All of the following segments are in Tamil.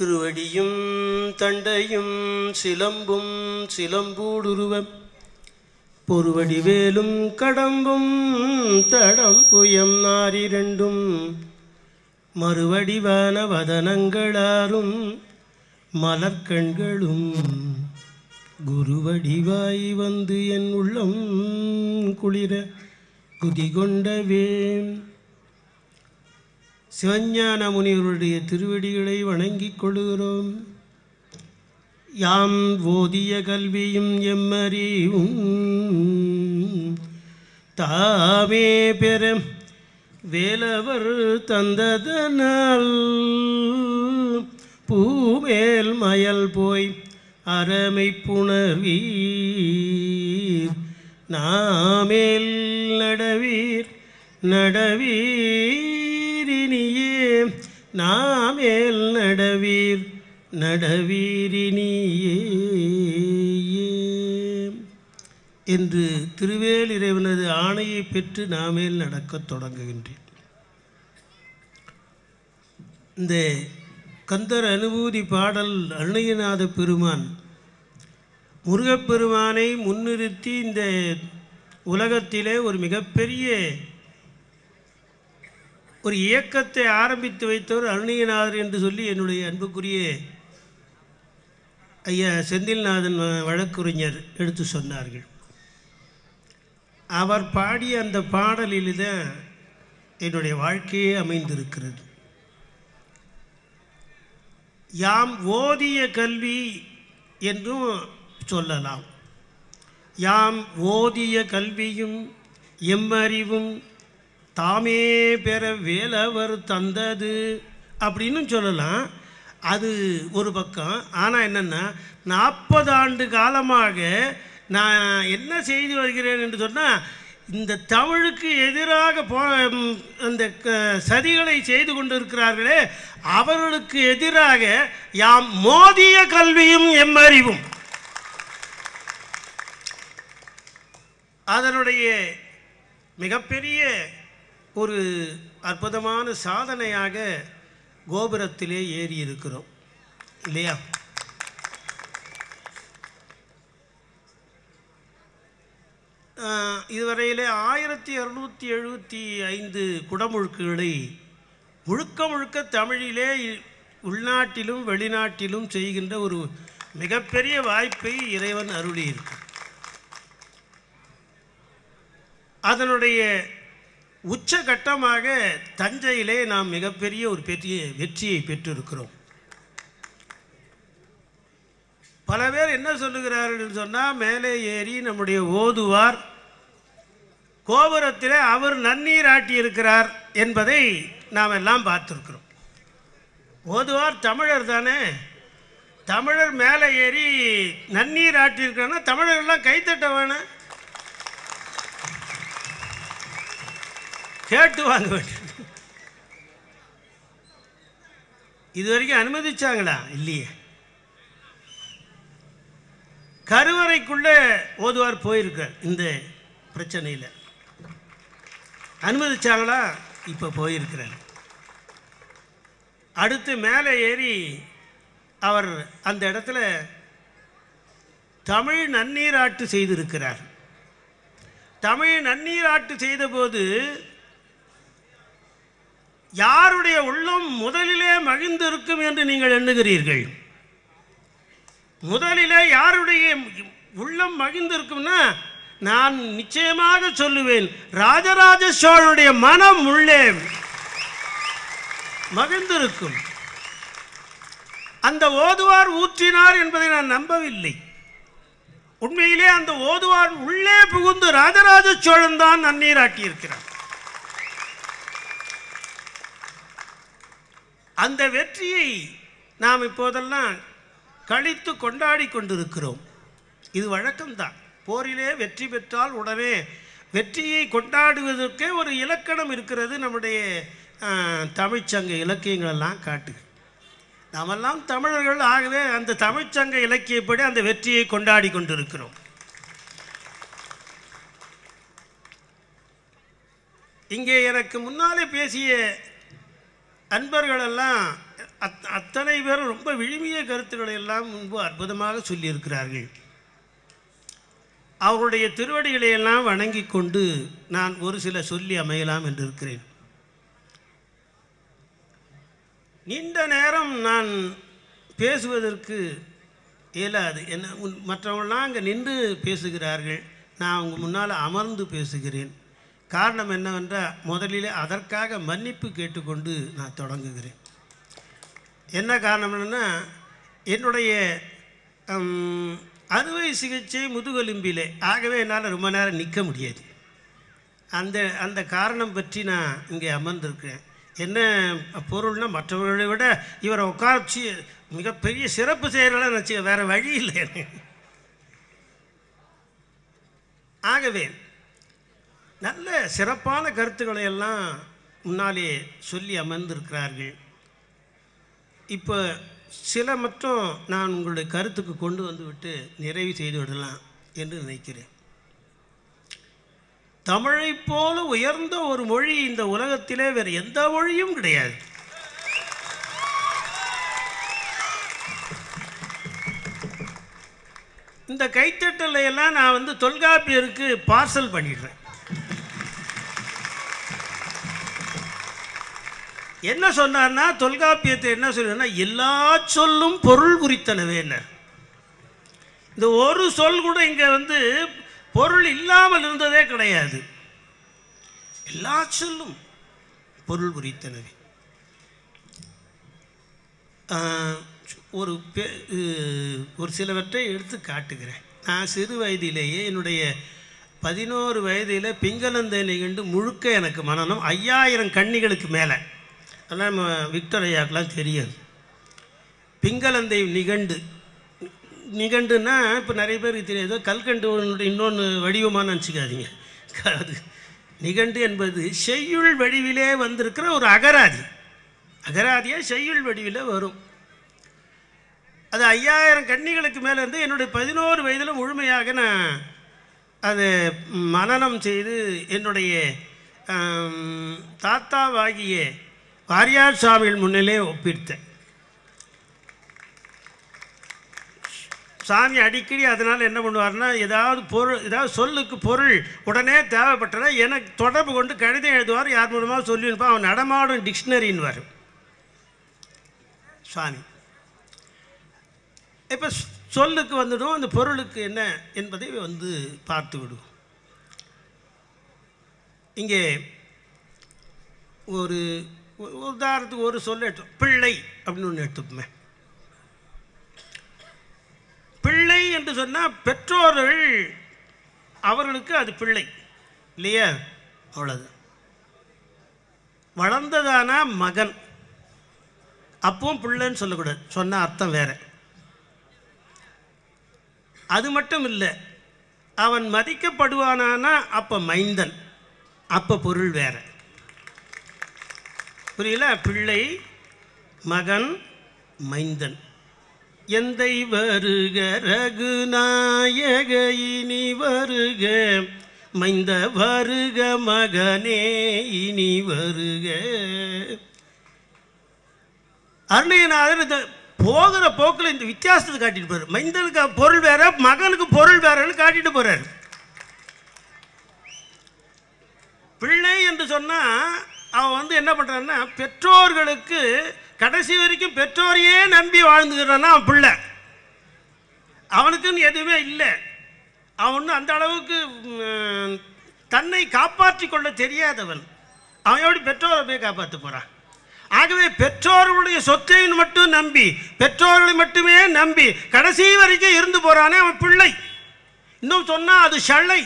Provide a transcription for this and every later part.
திருவடியும் தண்டையும் சிலம்பும் சிலம்பூடுருவம் பொறுவடிவேலும் கடம்பும் தடம்புயம் நாரிரண்டும் மறுவடிவான வதனங்களாரும் மலர்கண்களும் குருவடிவாய் வந்து என் உள்ளம் குளிர குதிகொண்டவே சிவஞான முனிவருடைய திருவடிகளை வணங்கிக் கொள்கிறோம் யாம் ஓதிய கல்வியும் எம்மறிவும் தாமே பெற வேலவர் தந்ததனால் பூமேல் மயல் போய் அறமை புணர்வீர் நாமேல் நடவீர் நடவீரினியே நாமேல் நடவீர் நடவீரினியே என்று திருவேல் இறைவனது ஆணையை பெற்று நாமேல் நடக்கத் தொடங்குகின்றேன் இந்த கந்தர் அனுபூதி பாடல் அருணகிரிநாத பெருமான் முருகப்பெருமானை முன்னிறுத்தி இந்த உலகத்திலே ஒரு மிகப்பெரிய ஒரு இயக்கத்தை ஆரம்பித்து வைத்தவர் அருணகிரிநாதர் என்று சொல்லி என்னுடைய அன்புக்குரிய ஐயா செந்தில்நாதன் வ- வழக்குரைஞர் எடுத்து சொன்னார்கள் அவர் பாடிய அந்த பாடலில் தான் என்னுடைய வாழ்க்கையே அமைந்திருக்கிறது யாம் ஓதிய கல்வி என்றும் சொல்லலாம் யாம் ஓதிய கல்வியும் எம்மறிவும் தாமே பெற வேலவர் தந்தது அப்படின்னு சொல்லலாம் அது ஒரு பக்கம் ஆனால் என்னென்னா நாற்பது ஆண்டு காலமாக நான் என்ன செய்து வருகிறேன் என்று சொன்னால் இந்த தமிழுக்கு எதிராக போ ம், அந்த க- சதிகளை செய்து கொண்டிருக்கிறார்களே அவர்களுக்கு எதிராக யாம் மோதிய கல்வியும் எம்மறிவும் அதனுடைய மிகப்பெரிய ஒரு அற்புதமான சாதனையாக கோபுரத்திலே ஏறி இருக்கிறோம் இல்லையா ஆஹ், இதுவரையிலே ஆயிரத்தி இரநூத்தி எழுபத்தி ஐந்து குடமுழுக்குகளை முழுக்க முழுக்க தமிழிலே உள்நாட்டிலும் வெளிநாட்டிலும் செய்கின்ற ஒரு மிகப்பெரிய வாய்ப்பை இறைவன் அருளியிருக்கு அதனுடைய உச்சகட்டமாக தஞ்சையிலே நாம் மிகப்பெரிய ஒரு பெரிய வெற்றியை பெற்றிருக்கிறோம் பல பேர் என்ன சொல்லுகிறார்கள் சொன்னால் மேலே ஏறி நம்முடைய ஓதுவார் கோபுரத்திலே அவர் நன்னீர் ஆட்டியிருக்கிறார் என்பதை நாம் எல்லாம் பார்த்துருக்கிறோம் ஓதுவார் தமிழர் தானே தமிழர் மேலே ஏறி நன்னீர் ஆட்டியிருக்கிறான்னா தமிழர்லாம் கைத்தட்ட வேணும் கேட்டு வாங்க வேண்டும் இது வரைக்கும் அனுமதிச்சாங்களா இல்லையே கருவறைக்குள்ளே ஓதுவார் போயிருக்கார் இந்த பிரச்சனையில் அனுமதிச்சாங்களா இப்போ போயிருக்கிறார் அடுத்து மேலே ஏறி அவர் அந்த இடத்துல தமிழ் நன்னீராட்டு செய்திருக்கிறார் தமிழ் நன்னீராட்டு செய்தபோது யாருடைய உள்ளம் முதலிலே மகிழ்ந்திருக்கும் என்று நீங்கள் எண்ணுகிறீர்கள் முதலிலே யாருடைய உள்ளம் மகிழ்ந்திருக்கும்னா நான் நிச்சயமாக சொல்லுவேன் ராஜராஜ சோழனுடைய மனம் உள்ளே மகிழ்ந்திருக்கும் அந்த ஓதுவார் ஊற்றினார் என்பதை நான் நம்பவில்லை உண்மையிலே அந்த ஓதுவார் உள்ளே புகுந்து ராஜராஜ சோழன் தான் நன்னீராட்டியிருக்கிறார் அந்த வெற்றியை நாம் இப்போதெல்லாம் கழித்து கொண்டாடி கொண்டிருக்கிறோம் இது வழக்கம்தான் போரிலே வெற்றி பெற்றால் உடனே வெற்றியை கொண்டாடுவதற்கே ஒரு இலக்கணம் இருக்கிறது நம்முடைய ஆஹ், தமிழ்ச்சங்க இலக்கியங்களெல்லாம் காட்டு நாமெல்லாம் தமிழர்கள் ஆகவே அந்த தமிழ்ச்சங்க இலக்கியப்படி அந்த வெற்றியை கொண்டாடி கொண்டிருக்கிறோம் இங்கே எனக்கு முன்னாலே பேசிய அன்பர்களெல்லாம் அத் அத்தனை பேரும் ரொம்ப விழுமிய கருத்துக்களை எல்லாம் முன்பு அற்புதமாக சொல்லியிருக்கிறார்கள் அவருடைய திருவடிகளை எல்லாம் வணங்கி கொண்டு நான் ஒரு சில சொல்லி அமையலாம் என்று இருக்கிறேன் நீண்ட நேரம் நான் பேசுவதற்கு இயலாது என்ன உன்- மற்றவங்களாம் அங்கே நின்று பேசுகிறார்கள் நான் அவங்க முன்னால் அமர்ந்து பேசுகிறேன் காரணம் என்னவென்றால் முதலிலே அதற்காக மன்னிப்பு கேட்டுக்கொண்டு நான் தொடங்குகிறேன் என்ன காரணம் என்னன்னா என்னுடைய ஹம், அறுவை சிகிச்சை முதுகெலும்பிலே ஆகவே என்னால் ரொம்ப நேரம் நிற்க முடியாது அந்த அந்த காரணம் பற்றி நான் இங்கே அமர்ந்திருக்கிறேன் என்ன பொருள்னா மற்றவர்களை விட இவரை உட்கார்ச்சி மிகப்பெரிய சிறப்பு செய்கிறலாம் நினச்சி வேறு வழி இல்லை எனக்கு. ஆகவே நல்ல சிறப்பான கருத்துக்களை எல்லாம் முன்னாலே சொல்லி அமர்ந்திருக்கிறார்கள் இப்போ சில மட்டும் நான் உங்களுடைய கருத்துக்கு கொண்டு வந்து விட்டு நிறைவு செய்து விடலாம் என்று நினைக்கிறேன் தமிழைப் போல உயர்ந்த ஒரு மொழி இந்த உலகத்திலே வேறு எந்த மொழியும் கிடையாது இந்த கைத்தட்டலை எல்லாம் நான் வந்து தொல்காப்பியருக்கு பார்சல் பண்ணிடுறேன் என்ன சொன்னார்னா தொல்காப்பியத்தை என்ன சொல்லுன்னா எல்லா சொல்லும் பொருள் குறித்தனவேன்னர் இந்த ஒரு சொல் கூட இங்கே வந்து பொருள் இல்லாமல் இருந்ததே கிடையாது எல்லா சொல்லும் பொருள் குறித்தனவே ஆஹ், ஒரு பெ- அஹ், ஒரு சிலவற்றை எடுத்து காட்டுகிறேன் நான் சிறு வயதிலேயே என்னுடைய பதினோரு வயதில் பிங்களந்தை நிகழ்ந்து முழுக்க எனக்கு மனநம் ஐயாயிரம் கன்னிகளுக்கு மேலே அதெல்லாம் நம்ம விக்டர் ஐயாக்கெலாம் தெரியாது பிங்களந்தை நிகண்டு நிகண்டுன்னா இப்போ நிறைய பேருக்கு தெரியாது கல்கண்டு ஒன்று இன்னொன்று வடிவமாக நினச்சிக்காதீங்க அது நிகண்டு என்பது செய்யுள் வடிவிலே வந்திருக்கிற ஒரு அகராதி அகராதியாக செய்யுள் வடிவில் வரும் அது ஐயாயிரம் கன்னிகளுக்கு மேலே இருந்து என்னுடைய பதினோரு வயதில் முழுமையாக நான் அதை மனனம் செய்து என்னுடைய ஆம், தாத்தாவாகிய வாரியார் சுவாமிகள் முன்னிலே ஒப்பித்தேன் சாமி அடிக்கடி அதனால் என்ன பண்ணுவார்னா ஏதாவது பொருள் ஏதாவது சொல்லுக்கு பொருள் உடனே தேவைப்பட்டதா எனக்கு தொடர்பு கொண்டு கடிதம் எழுதுவார் யார் மூலமாக சொல்லியிருப்பான் அவன் நடமாடும் டிக்ஷனரின்னு சுவாமி இப்போ சொல்லுக்கு வந்துடும் அந்த பொருளுக்கு என்ன என்பதை வந்து பார்த்து விடுவோம் இங்கே ஒரு ஒரு உதாரணத்துக்கு ஒரு சொல் எடுத்தோம் பிள்ளை அப்படின்னு ஒன்று எடுத்துப்போமே பிள்ளை என்று சொன்னால் பெற்றோர்கள் அவர்களுக்கு அது பிள்ளை இல்லையா அவ்வளவு வளர்ந்ததானா மகன் அப்பவும் பிள்ளைன்னு சொல்லக்கூடாது சொன்ன அர்த்தம் வேற அது மட்டும் இல்லை அவன் மதிக்கப்படுவானானா அப்போ மைந்தன் அப்போ பொருள் வேற புரியல பிள்ளை மகன் மைந்தன் எந்தை வருக ரகுநாயக இனி வருக மைந்த வருக மகனே இனி வருக அருணையநாதர் இந்த போகிற போக்கில் இந்த வித்தியாசத்தை காட்டிட்டு போறாரு மைந்தனுக்கு பொருள் வேற மகனுக்கு பொருள் வேறன்னு காட்டிட்டு போறாரு பிள்ளை என்று சொன்னா அவன் வந்து என்ன பண்றான்னா பெற்றோர்களுக்கு கடைசி வரைக்கும் பெற்றோரையே நம்பி வாழ்ந்துக்கிறான்னா அவன் பிள்ளை அவனுக்குன்னு எதுவுமே இல்லை அவன் ஒன்றும் அந்த அளவுக்கு ம், தன்னை காப்பாற்றிக் கொள்ள தெரியாதவன் அவன் எப்படி பெற்றோரை போய் காப்பாற்ற போகிறான் ஆகவே பெற்றோர்களுடைய சொத்தை மட்டும் நம்பி பெற்றோர்களை மட்டுமே நம்பி கடைசி வரைக்கும் இருந்து போறானே அவன் பிள்ளை இன்னும் சொன்னா அது ஷள்ளை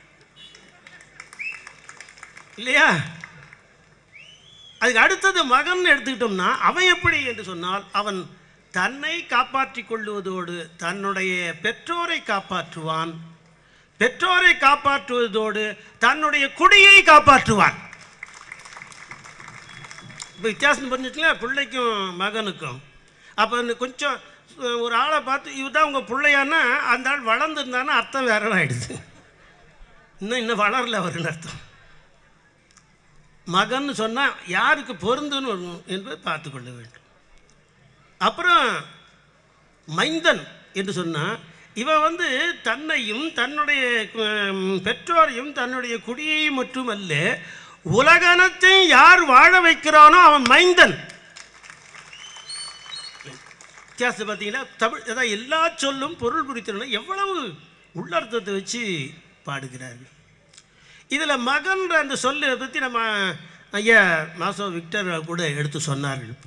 இல்லையா அதுக்கு அடுத்தது மகன் எடுத்துக்கிட்டோம்னா அவன் எப்படி என்று சொன்னால் அவன் தன்னை காப்பாற்றிக் கொள்வதோடு தன்னுடைய பெற்றோரை காப்பாற்றுவான் பெற்றோரை காப்பாற்றுவதோடு தன்னுடைய குடியை காப்பாற்றுவான் இப்போ வித்தியாசம் புரிஞ்சுக்கலாம் பிள்ளைக்கும் மகனுக்கும் அப்போ இந்த கொஞ்சம் அஹ், ஒரு ஆளை பார்த்து இவர் தான் உங்கள் பிள்ளையானா அந்த ஆள் வளர்ந்துருந்தானா அர்த்தம் வேற ஆயிடுது இன்னும் இன்னும் வளரல அவருன்னு அர்த்தம் மகன் சொன்னால் யாருக்கு பொருந்துன்னு வரும் என்பதை பார்த்து கொள்ள வேண்டும் அப்புறம் மைந்தன் என்று சொன்னால் இவன் வந்து தன்னையும் தன்னுடைய ஹம், பெற்றோரையும் தன்னுடைய குடியையும் மட்டுமல்ல உலகனத்தையும் யார் வாழ வைக்கிறானோ அவன் மைந்தன் வித்தியாசம் பார்த்தீங்கன்னா தமிழ் அதான் எல்லா சொல்லும் பொருள் குறித்திருந்தா எவ்வளவு உள்ளர்த்தத்தை வச்சு பாடுகிறார்கள் இதில் மகன்ற அந்த சொல்லை பற்றி நம்ம ஐயா மாசோ விக்டர் கூட எடுத்து சொன்னார்கள்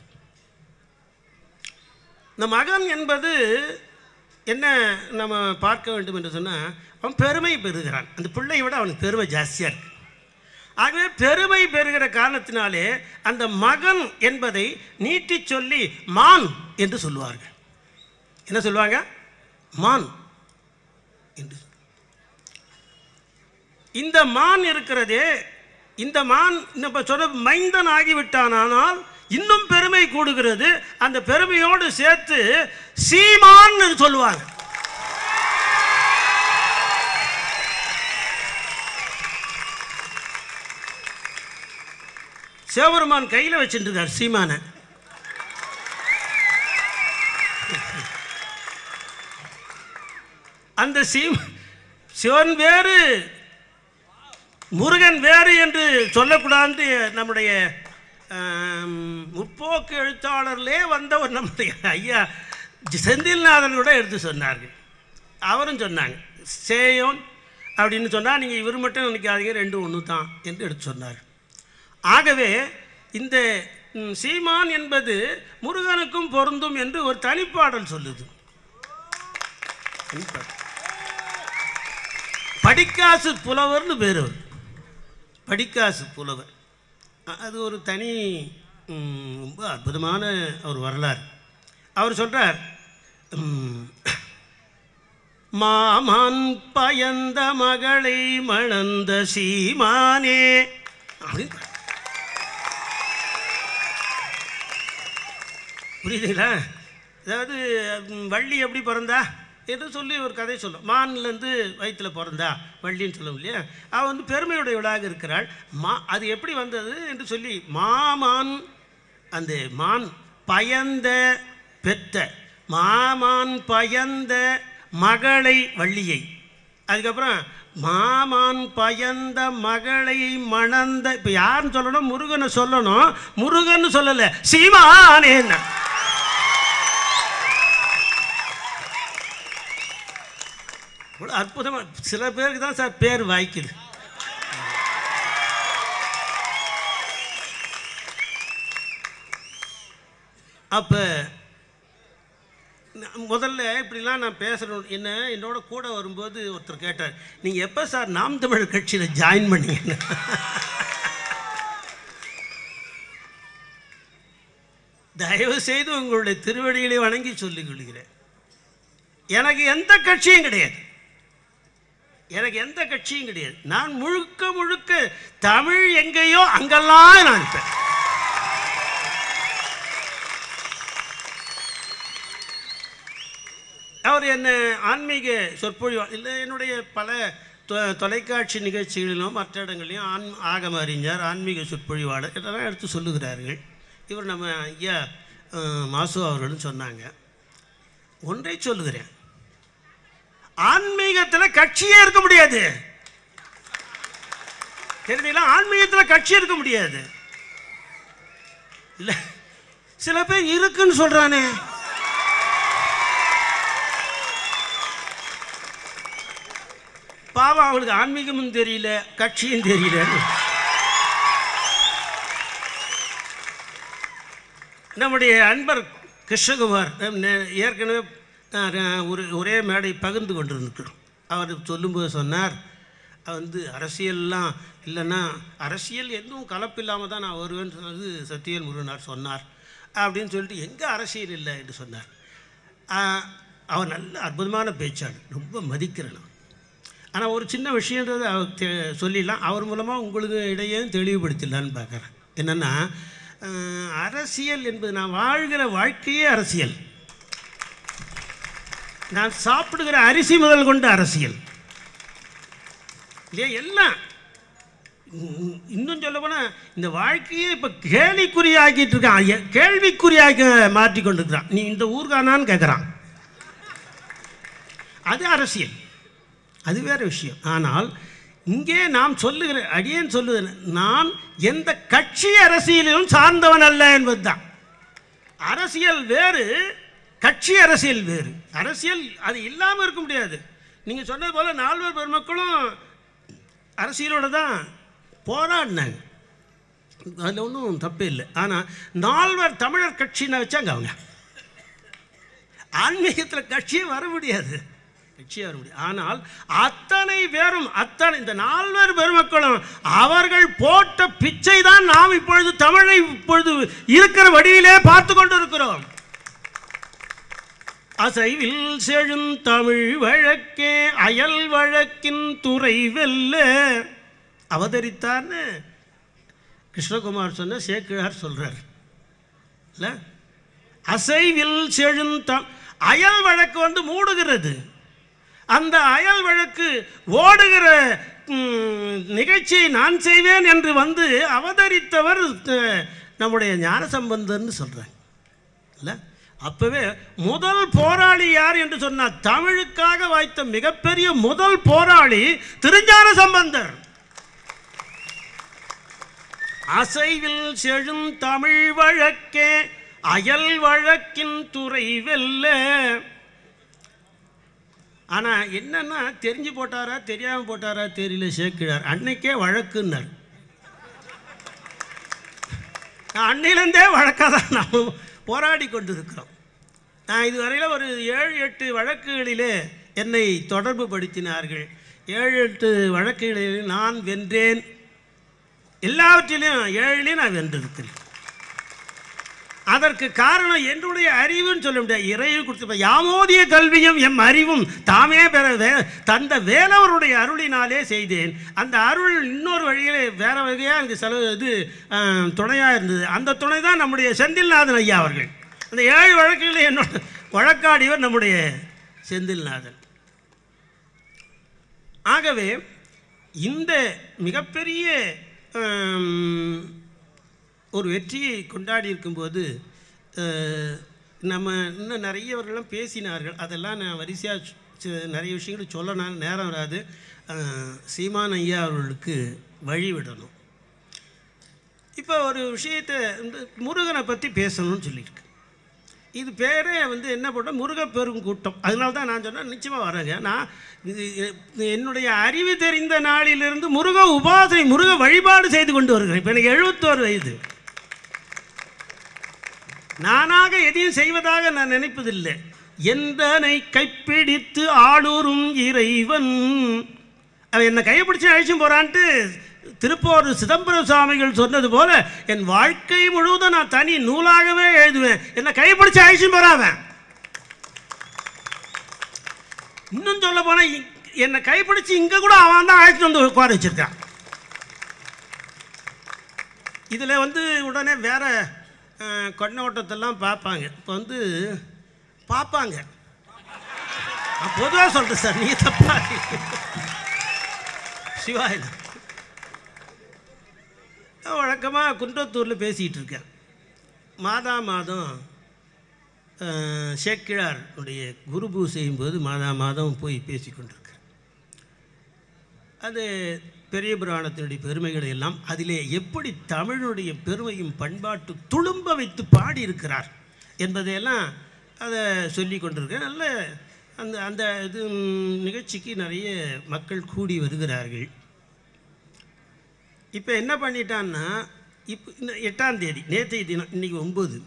இந்த மகன் என்பது என்ன நம்ம பார்க்க வேண்டும் என்று சொன்னால் அவன் பெருமை பெறுகிறான் அந்த பிள்ளையை விட அவனுக்கு பெருமை ஜாஸ்தியாக இருக்கு ஆகவே பெருமை பெறுகிற காரணத்தினாலே அந்த மகன் என்பதை நீட்டிச் சொல்லி மான் என்று சொல்லுவார்கள் என்ன சொல்லுவாங்க மான் என்று சொல்லு- இந்த மான் இருக்கிறதே இந்த மான் நம்ம சொன்ன மைந்தன் ஆகிவிட்டானால் இன்னும் பெருமை கூடுகிறது அந்த பெருமையோடு சேர்த்து சீமான் சொல்லுவாங்க சிவபெருமான் கையில் வச்சுட்டு இருக்கார் சீமானை அந்த சீம் சிவன் வேறு முருகன் வேறு என்று சொல்லக்கூடாது நம்முடைய ஆம், முற்போக்கு எழுத்தாளர்லே வந்த ஒரு நம்முடைய ஐயா செந்தில்நாதன் கூட எடுத்து சொன்னார்கள் அவரும் சொன்னாங்க சேயோன் அப்படின்னு சொன்னால் நீங்கள் இவர் மட்டும் நினைக்காதீங்க ரெண்டும் ஒன்று தான் என்று எடுத்து சொன்னார் ஆகவே இந்த ம், சீமான் என்பது முருகனுக்கும் பொருந்தும் என்று ஒரு தனிப்பாடல் சொல்லுது தனிப்பாடல். படிக்காசு புலவர்னு பேர் அவர் படிக்காசு புலவர் அ- அது ஒரு தனி ம், ரொம்ப அற்புதமான ஒரு வரலாறு அவர் சொல்கிறார் மாமான் பயந்த மகளை மணந்த சீமானே அப்படின்னு புரியுதுங்களா அதாவது ம், வள்ளி எப்படி பிறந்தா என்று சொல்லி ஒரு கதை சொல்லும் மான்லேருந்து வயிற்றில் பிறந்தா வள்ளின்னு சொல்லும் இல்லையா அவள் வந்து பெருமையுடையவளாக இருக்கிறாள் மா அது எப்படி வந்தது என்று சொல்லி மாமான் அந்த மான் பயந்த பெத்த மாமான் பயந்த மகளை வள்ளியை அதுக்கப்புறம் மாமான் பயந்த மகளை மணந்த இப்போ யாருன்னு சொல்லணும் முருகனை சொல்லணும் முருகன் சொல்லலை சீமானேன்னா இவ்வளோ அற்புதமாக சில பேருக்கு தான் சார் பேர் வாய்க்குது அப்போ முதல்ல இப்படிலாம் நான் பேசுகிறேன் என்ன என்னோட கூட வரும்போது ஒருத்தர் கேட்டார் நீங்கள் எப்போ சார் நாம் தமிழர் கட்சியில் ஜாயின் பண்ணீங்கன்னு தயவு செய்து உங்களுடைய திருவடிகளை வணங்கி சொல்லிக் கொள்கிறேன் எனக்கு எந்த கட்சியும் கிடையாது எனக்கு எந்த கட்சியும் கிடையாது நான் முழுக்க முழுக்க தமிழ் எங்கேயோ அங்கெல்லாம் நான் இருப்பேன் அவர் என்ன ஆன்மீக சொற்பொழிவா இல்லை என்னுடைய பல தொ- தொலைக்காட்சி நிகழ்ச்சிகளிலும் மற்ற இடங்களையும் ஆன் ஆகம அறிஞர் ஆன்மீக சொற்பொழிவாளர் இதெல்லாம் எடுத்து சொல்லுகிறார்கள் இவர் நம்ம ஐயா அஹ், மாசு அவர்களும் சொன்னாங்க ஒன்றை சொல்லுகிறேன் ஆன்மீகத்தில் கட்சியே இருக்க முடியாது தெரியுதுங்களா ஆன்மீகத்தில் கட்சி இருக்க முடியாது இல்லை சில பேர் இருக்குன்னு சொல்றானே பாவம் அவங்களுக்கு ஆன்மீகமும் தெரியல கட்சியும் தெரியல நம்முடைய அன்பர் கிருஷ்ணகுமார் நம் நே- ஏற்கனவே நான் ர- ஒரு ஒரே மேடை பகிர்ந்து கொண்டிருக்கிறோம் அவர் சொல்லும்போது சொன்னார் வந்து அரசியல்லாம் இல்லைன்னா அரசியல் எதுவும் கலப்பில்லாமல் தான் நான் வருவேன்னு சொன்னது சத்தியல் முருகனார் சொன்னார் அப்படின்னு சொல்லிட்டு எங்கே அரசியல் இல்லை என்று சொன்னார் ஆஹ், அவர் நல்ல அற்புதமான பேச்சாளர் ரொம்ப மதிக்கிறேன் நான் ஆனால் ஒரு சின்ன விஷயன்றது அவர் தெ- சொல்லிடலாம் அவர் மூலமாக உங்களுக்கு இடையே தெளிவுபடுத்திடலான்னு பார்க்குறேன் என்னென்னா அரசியல் என்பது நான் வாழ்கிற வாழ்க்கையே அரசியல் நான் சாப்பிடுகிற அரிசி முதல் கொண்டு அரசியல் இல்லையா எல்லாம் இன்- இன்னும் சொல்ல போனால் இந்த வாழ்க்கையே இப்போ கேலிக்குறியாக்கிட்டு இருக்கான் எ- கேள்விக்குறியாக்க மாற்றி கொண்டு இருக்கிறான் நீ இந்த ஊர்கானான்னு கேட்குறான் அது அரசியல் அது வேற விஷயம் ஆனால் இங்கே நாம் சொல்லுகிற அடியேன் சொல்லுகிறேன் நான் எந்த கட்சி அரசியலிலும் சார்ந்தவன் அல்ல என்பதுதான் அரசியல் வேறு கட்சி அரசியல் வேறு அரசியல் அது இல்லாமல் இருக்க முடியாது நீங்கள் சொன்னது போல நால்வர் பெருமக்களும் அரசியலோட தான் போராடினாங்க அதில் ஒன்றும் தப்பே இல்லை ஆனால் நால்வர் தமிழர் கட்சின்னு வச்சாங்க அவங்க ஆன்மீகத்தில் கட்சியே வர முடியாது கட்சியே வர முடியாது ஆனால் அத்தனை பேரும் அத்தனை இந்த நால்வர் பெருமக்களும் அவர்கள் போட்ட பிச்சை தான் நாம் இப்பொழுது தமிழை இப்பொழுது இருக்கிற வடிவிலே பார்த்து கொண்டிருக்கிறோம் அசைவில் செழுந்தமிழ் வழக்கே அயல் வழக்கின் துறை வெல்ல அவதரித்தார்னு கிருஷ்ணகுமார் சொன்ன சேக்கிழார் சொல்றார் இல்லை அசைவில் செழுந்தம் அயல் வழக்கு வந்து மூடுகிறது அந்த அயல் வழக்கு ஓடுகிற ம், நிகழ்ச்சியை நான் செய்வேன் என்று வந்து அவதரித்தவர் அஹ், நம்முடைய ஞானசம்பந்தர்னு சொல்கிறாங்க இல்லை அப்பவே முதல் போராளி யார் என்று சொன்னார் தமிழுக்காக வாய்த்த மிகப்பெரிய முதல் போராளி திருஞான சம்பந்தர் அசைவில் செழும் தமிழ் வழக்கே அயல் வழக்கின் துறை வெல்ல ஆனா என்னன்னா தெரிஞ்சு போட்டாரா தெரியாம போட்டாரா தெரியல சேர்க்கிறார் அன்னைக்கே வழக்குன்னார் அன்னையிலேருந்தே வழக்காக தான் நாம் போராடி கொண்டிருக்கிறோம் நான் இதுவரையில் ஒரு ஏழு எட்டு வழக்குகளிலே என்னை தொடர்பு படுத்தினார்கள் ஏழு எட்டு வழக்குகளில் நான் வென்றேன் எல்லாவற்றிலும் ஏழிலையும் நான் வென்றிருக்கிறேன் அதற்கு காரணம் என்னுடைய அறிவுன்னு சொல்ல முடியாது இறையில் கொடுத்த யாமோதிய கல்வியும் எம் அறிவும் தாமே பெற வே தந்த வேலவருடைய அருளினாலே செய்தேன் அந்த அருள் இன்னொரு வழியிலே வேற வகையாக எனக்கு செலவு இது துணையாக இருந்தது அந்த துணை தான் நம்முடைய செந்தில்நாதன் ஐயா அவர்கள் அந்த ஏழு வழக்குகளில் என்னோட வழக்காடியவர் நம்முடைய செந்தில்நாதன் ஆகவே இந்த மிகப்பெரிய ஆம், ஒரு வெற்றியை கொண்டாடி இருக்கும்போது அஹ், நம்ம இன்னும் நிறையவர்களும் பேசினார்கள் அதெல்லாம் நான் வரிசையாக நிறைய விஷயங்கள் சொல்லணும் நேரம் வராது அஹ், சீமான் ஐயா அவர்களுக்கு வழி விடணும் இப்போ ஒரு விஷயத்தை இந்த முருகனை பற்றி பேசணும்னு சொல்லியிருக்கு இது பேரே வந்து என்ன பண்ண முருகப்பெரும் கூட்டம் அதனால தான் நான் சொன்னேன் நிச்சயமாக வரேங்க நான் இது இது என்னுடைய அறிவு தெரிந்த நாளிலிருந்து முருக உபாசனை முருக வழிபாடு செய்து கொண்டு வருகிறேன் இப்போ எனக்கு எழுபத்தோரு வயது நானாக எதையும் செய்வதாக நான் நினைப்பதில்லை எந்தனை கைப்பிடித்து ஆளூரும் இறைவன் அவன் என்னை கைப்பிடிச்சு அழிச்சும் போறான்ட்டு திருப்போர் சிதம்பரம் சுவாமிகள் சொன்னது போல என் வாழ்க்கை முழுவதும் நான் தனி நூலாகவே எழுதுவேன் என்னை கைப்பிடிச்சு அழிச்சும் போறாவன் இன்னும் சொல்ல போனா இ- என்னை கைப்பிடிச்சு இங்க கூட அவன் தான் அழைச்சிட்டு வந்து உட்கார வச்சிருக்கான் இதில் வந்து உடனே வேற அஹ், கண்ணோட்டத்தெல்லாம் பார்ப்பாங்க இப்போ வந்து பார்ப்பாங்க பொதுவாக சொல்கிறேன் சார் நீ தப்பா சிவாயில வழக்கமாக குன்றத்தூரில் பேசிகிட்டு இருக்கேன் மாதா மாதம் அஹ், சேக்கிழாருடைய குரு பூசையும் போது மாதா மாதம் போய் பேசி கொண்டிருக்கேன் அது பெரிய புராணத்தினுடைய பெருமைகளை எல்லாம் அதிலே எப்படி தமிழுடைய பெருமையும் பண்பாட்டு துளும்ப வைத்து பாடியிருக்கிறார் என்பதையெல்லாம் அதை சொல்லி கொண்டிருக்கேன் நல்ல அந்த அந்த இது ம், நிகழ்ச்சிக்கு நிறைய மக்கள் கூடி வருகிறார்கள் இப்போ என்ன பண்ணிட்டான்னா இப்போ இந்த எட்டாம் தேதி நேற்றைய தினம் இன்னைக்கு ஒம்பது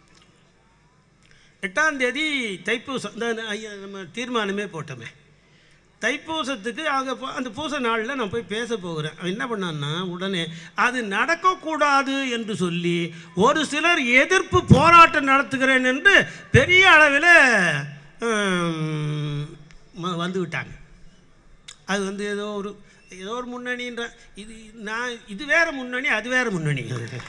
எட்டாம் தேதி தைப்பூசம் இந்த ஐயா நம்ம தீர்மானமே போட்டோமே தைப்பூசத்துக்கு அங்கே போ அந்த பூச நாளில் நான் போய் பேச போகிறேன் அவன் என்ன பண்ணான்னா உடனே அது நடக்கக்கூடாது என்று சொல்லி ஒரு சிலர் எதிர்ப்பு போராட்டம் நடத்துகிறேன் என்று பெரிய அளவில் ஹம், ம- வந்து விட்டாங்க அது வந்து ஏதோ ஒரு ஏதோ ஒரு முன்னணின்ற இது நான் இது வேற முன்னணி அது வேற முன்னணி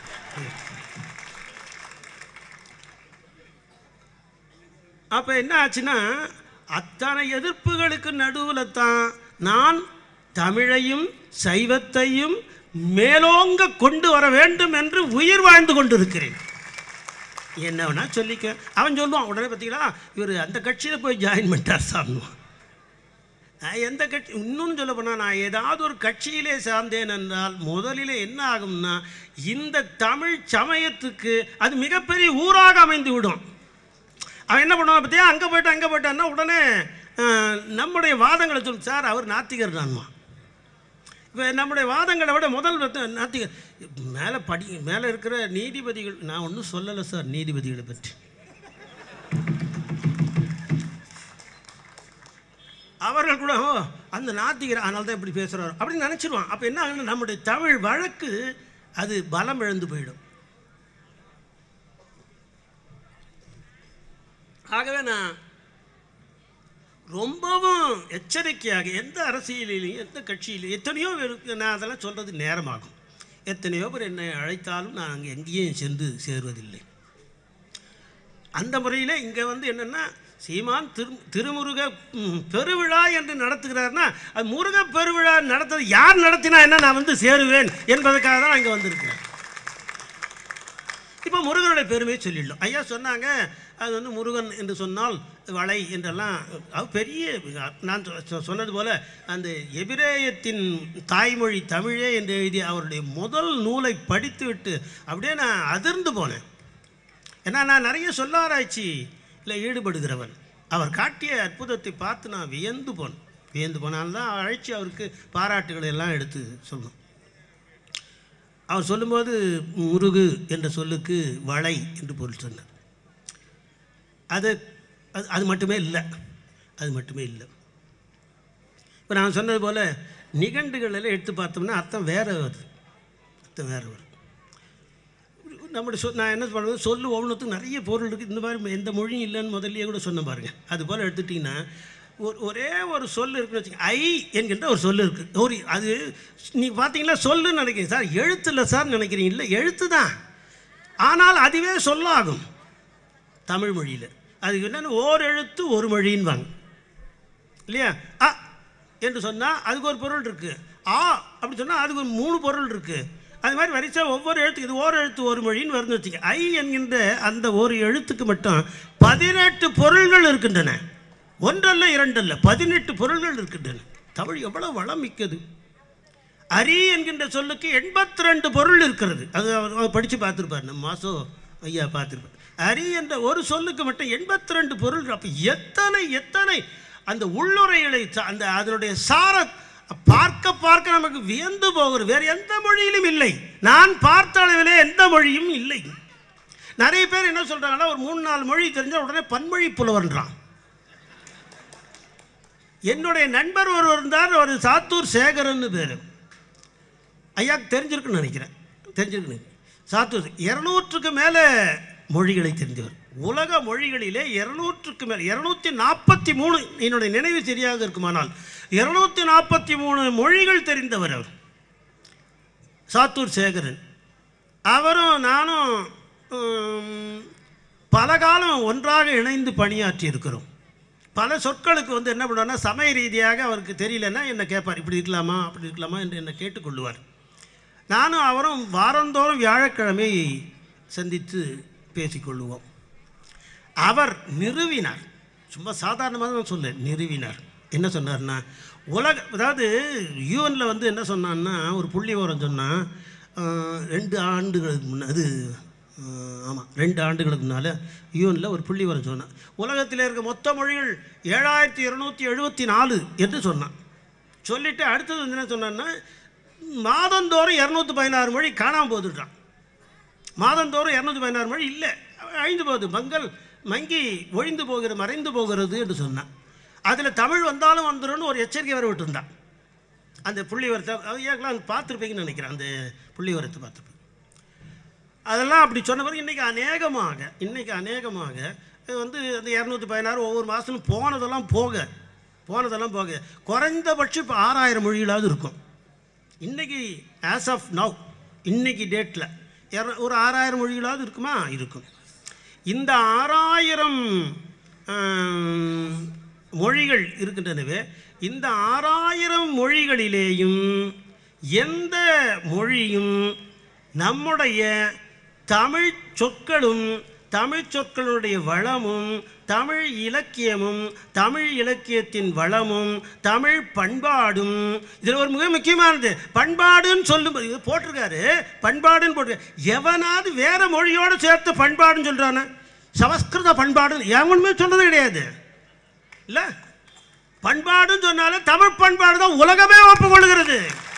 அப்போ என்ன ஆச்சுன்னா அத்தனை எதிர்ப்புகளுக்கு நடுவில் தான் நான் தமிழையும் சைவத்தையும் மேலோங்க கொண்டு வர வேண்டும் என்று உயிர் வாழ்ந்து கொண்டிருக்கிறேன் என்ன வேணா சொல்லிக்க அவன் சொல்லுவான் உடனே பார்த்தீங்களா இவர் அந்த கட்சியில் போய் ஜாயின் பண்ணிட்டார் சார்னுவான் நான் எந்த கட்சி இன்னொன்று சொல்ல போனால் நான் ஏதாவது ஒரு கட்சியிலே சார்ந்தேன் என்றால் முதலிலே என்ன ஆகும்னா இந்த தமிழ் சமயத்துக்கு அது மிகப்பெரிய ஊராக அமைந்து விடும் அவன் என்ன பண்ணுவான் பார்த்தியா அங்கே போயிட்டு அங்கே போயிட்டான்னா உடனே அஹ், நம்முடைய வாதங்களை சொல்லும் சார் அவர் நாத்திகர் தான்மா இப்போ நம்முடைய வாதங்களை விட முதல் வந்து நாத்திகர் மேலே படி மேலே இருக்கிற நீதிபதிகள் நான் ஒன்றும் சொல்லலை சார் நீதிபதிகளை பற்றி அவர்கள் கூட "ஓ, அந்த நாத்திகர் அதனால தான் இப்படி பேசுகிறார் அப்படின்னு நினச்சிருவான் அப்போ என்ன ஆகுதுன்னா நம்முடைய தமிழ் வழக்கு அது பலம் இழந்து போயிடும் ஆகவே நான் ரொம்பவும் எச்சரிக்கையாக எந்த அரசியலிலையும் எந்த கட்சியிலையும் எத்தனையோ பேருக்கு நான் அதெல்லாம் சொல்கிறது நேரமாகும் எத்தனையோ பேர் என்னை அழைத்தாலும் நான் அங்கே எங்கேயும் சென்று சேருவதில்லை அந்த முறையில் இங்கே வந்து என்னென்னா சீமான் திரு திருமுருக ம், பெருவிழா என்று நடத்துகிறார்னா அது முருக பெருவிழா நடத்துறது யார் நடத்தினா என்ன நான் வந்து சேருவேன் என்பதற்காக தான் இங்கே வந்திருக்கிறேன் இப்போ முருகனுடைய பெருமையை சொல்லிடலாம் ஐயா சொன்னாங்க அது வந்து முருகன் என்று சொன்னால் வளை என்றெல்லாம் அது பெரிய நான் சொ- சொ- சொன்னது போல அந்த எபிரேயத்தின் தாய்மொழி தமிழே என்று எழுதிய அவருடைய முதல் நூலை படித்துவிட்டு அப்படியே நான் அதிர்ந்து போனேன் ஏன்னா நான் நிறைய சொல்லாராய்ச்சி இல்லை ஈடுபடுகிறவன் அவர் காட்டிய அற்புதத்தை பார்த்து நான் வியந்து போனேன் வியந்து போனால்தான் அழைச்சி அவருக்கு பாராட்டுகளை எல்லாம் எடுத்து சொல்லணும் அவர் சொல்லும்போது முருகு என்ற சொல்லுக்கு வளை என்று பொருள் சொன்னார் அது அது அது மட்டுமே இல்லை அது மட்டுமே இல்லை இப்போ நான் சொன்னது போல் நிகண்டுகள் எல்லாம் எடுத்து பார்த்தோம்னா அர்த்தம் வேற வருது அர்த்தம் வேற வருது நம்முடைய சொல் நான் என்ன பண்ணுவேன் சொல்லு ஒவ்வொன்றுத்துக்கும் நிறைய பொருள் இருக்குது இந்த மாதிரி எந்த மொழியும் இல்லைன்னு முதல்லயே கூட சொன்ன பாருங்க அது போல் எடுத்துட்டிங்கன்னா ஒரு ஒரே ஒரு சொல் இருக்குன்னு வச்சுக்கோங்க ஐ என்கின்ற ஒரு சொல் இருக்குது ஒரு அது நீங்கள் பார்த்தீங்களா சொல்லுன்னு நினைக்கிறீங்க சார் எழுத்து இல்லை சார் நினைக்கிறீங்க இல்லை எழுத்து தான் ஆனால் அதுவே சொல்லாகும் தமிழ் மொழியில் அது என்னென்னு ஓர் எழுத்து ஒரு மொழின்வாங்க இல்லையா அ என்று சொன்னால் அதுக்கு ஒரு பொருள் இருக்குது ஆ அப்படி சொன்னால் அதுக்கு ஒரு மூணு பொருள் இருக்குது அது மாதிரி வரிசை ஒவ்வொரு எழுத்துக்கு இது ஓர் எழுத்து ஒரு மொழின்னு வருதுன்னு வச்சுக்க ஐ என்கின்ற அந்த ஒரு எழுத்துக்கு மட்டும் பதினெட்டு பொருள்கள் இருக்கின்றன ஒன்றல்ல இரண்டல்ல பதினெட்டு பொருள்கள் இருக்கின்றன தமிழ் எவ்வளவு வளம் மிக்கது அரி என்கின்ற சொல்லுக்கு எண்பத்தி ரெண்டு பொருள் இருக்கிறது அது அவர் அவர் படித்து பார்த்துருப்பார் நம்ம மாசோ ஐயா பார்த்துருப்பார் அரி என்ற ஒரு சொல்லுக்கு மட்டும் எண்பத்தி ரெண்டு பொருள் அப்போ எத்தனை எத்தனை அந்த உள்ளுரைகளை சா- அந்த அதனுடைய சார பார்க்க பார்க்க நமக்கு வியந்து போகிறது வேறு எந்த மொழியிலும் இல்லை நான் பார்த்த அளவிலே எந்த மொழியும் இல்லை நிறைய பேர் என்ன சொல்கிறாங்கன்னா ஒரு மூணு நாலு மொழி தெரிஞ்சால் உடனே பன்மொழி புலவர்ன்றான் என்னுடைய நண்பர் ஒருவர் இருந்தார் ஒரு சாத்தூர் சேகரன்னு பேர் ஐயாக்கு தெரிஞ்சிருக்குன்னு நினைக்கிறேன் தெரிஞ்சிருக்குன்னு சாத்தூர் இரநூற்றுக்கு மேலே மொழிகளை தெரிஞ்சவர் உலக மொழிகளிலே இரநூற்றுக்கு மேலே இரநூத்தி நாற்பத்தி மூணு என்னுடைய நினைவு சரியாக இருக்குமானால் இரநூத்தி நாற்பத்தி மூணு மொழிகள் தெரிந்தவர் அவர் சாத்தூர் சேகரன் அவரும் நானும் உம், பல காலம் ஒன்றாக இணைந்து பணியாற்றி இருக்கிறோம் பல சொற்களுக்கு வந்து என்ன பண்ணுவார்னா சமய ரீதியாக அவருக்கு தெரியலன்னா என்னை கேட்பார் இப்படி இருக்கலாமா அப்படி இருக்கலாமா என்று என்னை கேட்டுக்கொள்ளுவார் நானும் அவரும் வாரந்தோறும் வியாழக்கிழமை சந்தித்து பேசிக்கொள்ளுவோம் அவர் நிறுவினார் சும்மா சாதாரணமாக தான் சொல்ல நிறுவினார் என்ன சொன்னார்னா உலக அதாவது யூஎனில் வந்து என்ன சொன்னான்னா ஒரு புள்ளி விவரம் சொன்னால் ரெண்டு ஆண்டுகளுக்கு முன்ன அது ஆமாம் ரெண்டு ஆண்டுகளுக்கு முன்னால் யூஎனில் ஒரு புள்ளி விவரம் சொன்னான் உலகத்தில் இருக்க மொத்த மொழிகள் ஏழாயிரத்தி இருநூற்றி எழுபத்தி நாலு என்று சொன்னான் சொல்லிவிட்டு அடுத்தது வந்து என்ன சொன்னான்னா மாதந்தோறும் இரநூத்தி பதினாறு மொழி காணாமல் போதுட்டான் மாதந்தோறும் இரநூத்தி பதினாறு மொழி இல்லை அழிந்து போகுது மங்கள் மங்கி ஒழிந்து போகிற மறைந்து போகிறது என்று சொன்னான் அதில் தமிழ் வந்தாலும் வந்துடும்னு ஒரு எச்சரிக்கை வர விட்டுருந்தான் அந்த புள்ளிவரத்தை அது ஏற்கலாம் பார்த்துருப்பீங்கன்னு நினைக்கிறேன் அந்த புள்ளிவரத்தை பார்த்துருப்பேன் அதெல்லாம் அப்படி சொன்ன பிறகு இன்றைக்கி அநேகமாக இன்றைக்கி அநேகமாக இது வந்து அந்த இரநூத்தி பதினாறு ஒவ்வொரு மாதத்துலும் போனதெல்லாம் போக போனதெல்லாம் போக குறைந்தபட்சம் இப்போ ஆறாயிரம் மொழிகளாவது இருக்கும் இன்னைக்கு ஆஸ் ஆஃப் நவ் இன்னைக்கு டேட்டில் ஒரு ஆறாயிரம் மொழிகளாவது இருக்குமா இருக்கும் இந்த ஆறாயிரம் ஆம், மொழிகள் இருக்கின்றனவே இந்த ஆறாயிரம் மொழிகளிலேயும் எந்த மொழியும் நம்முடைய தமிழ் சொற்களும் தமிழ் சொற்களுடைய வளமும் தமிழ் இலக்கியமும் தமிழ் இலக்கியத்தின் வளமும் தமிழ் பண்பாடும் இதில் ஒரு மிக முக்கியமானது பண்பாடுன்னு சொல்லும் இது போட்டிருக்காரு பண்பாடுன்னு போட்டிருக்காரு எவனாவது வேற மொழியோடு சேர்த்து பண்பாடுன்னு சொல்கிறானே சமஸ்கிருத பண்பாடுன்னு எவனுமே சொல்றது கிடையாது இல்லை பண்பாடுன்னு சொன்னாலும் தமிழ் பண்பாடு தான் உலகமே ஒப்புக்கொள்கிறது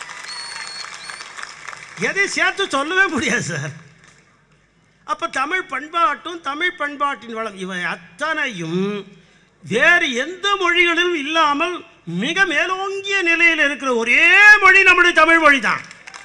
எதை சேர்த்து சொல்லவே முடியாது சார் அப்போ தமிழ் பண்பாட்டும் தமிழ் பண்பாட்டின் வளம் இவை அத்தனையும் வேறு எந்த மொழிகளிலும் இல்லாமல் மிக மேலோங்கிய நிலையில் இருக்கிற ஒரே மொழி நம்முடைய தமிழ் மொழி தான்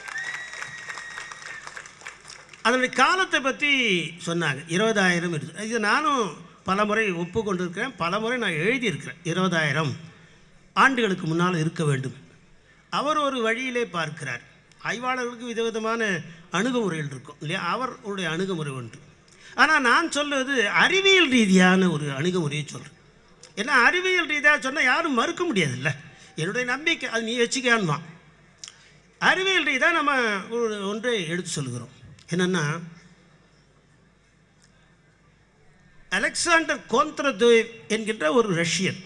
அதனுடைய காலத்தை பற்றி சொன்னாங்க இருபதாயிரம் இருக்கு இது நானும் பல முறை ஒப்புக்கொண்டிருக்கிறேன் பல முறை நான் எழுதியிருக்கிறேன் இருபதாயிரம் ஆண்டுகளுக்கு முன்னால் இருக்க வேண்டும் அவர் ஒரு வழியிலே பார்க்கிறார் ஆய்வாளர்களுக்கு விதவிதமான அணுகுமுறைகள் இருக்கும் இல்லையா அவருடைய அணுகுமுறை ஒன்று ஆனால் நான் சொல்வது அறிவியல் ரீதியான ஒரு அணுகுமுறையை சொல்கிறேன் ஏன்னா அறிவியல் ரீதியாக சொன்னால் யாரும் மறுக்க முடியாதுல்ல என்னுடைய நம்பிக்கை அது நீ வச்சுக்கான்மா அறிவியல் ரீதியாக நம்ம ஒரு ஒன்றை எடுத்து சொல்கிறோம் என்னென்னா அலெக்சாண்டர் கோந்த்ரதேவ் என்கின்ற ஒரு ரஷ்யன்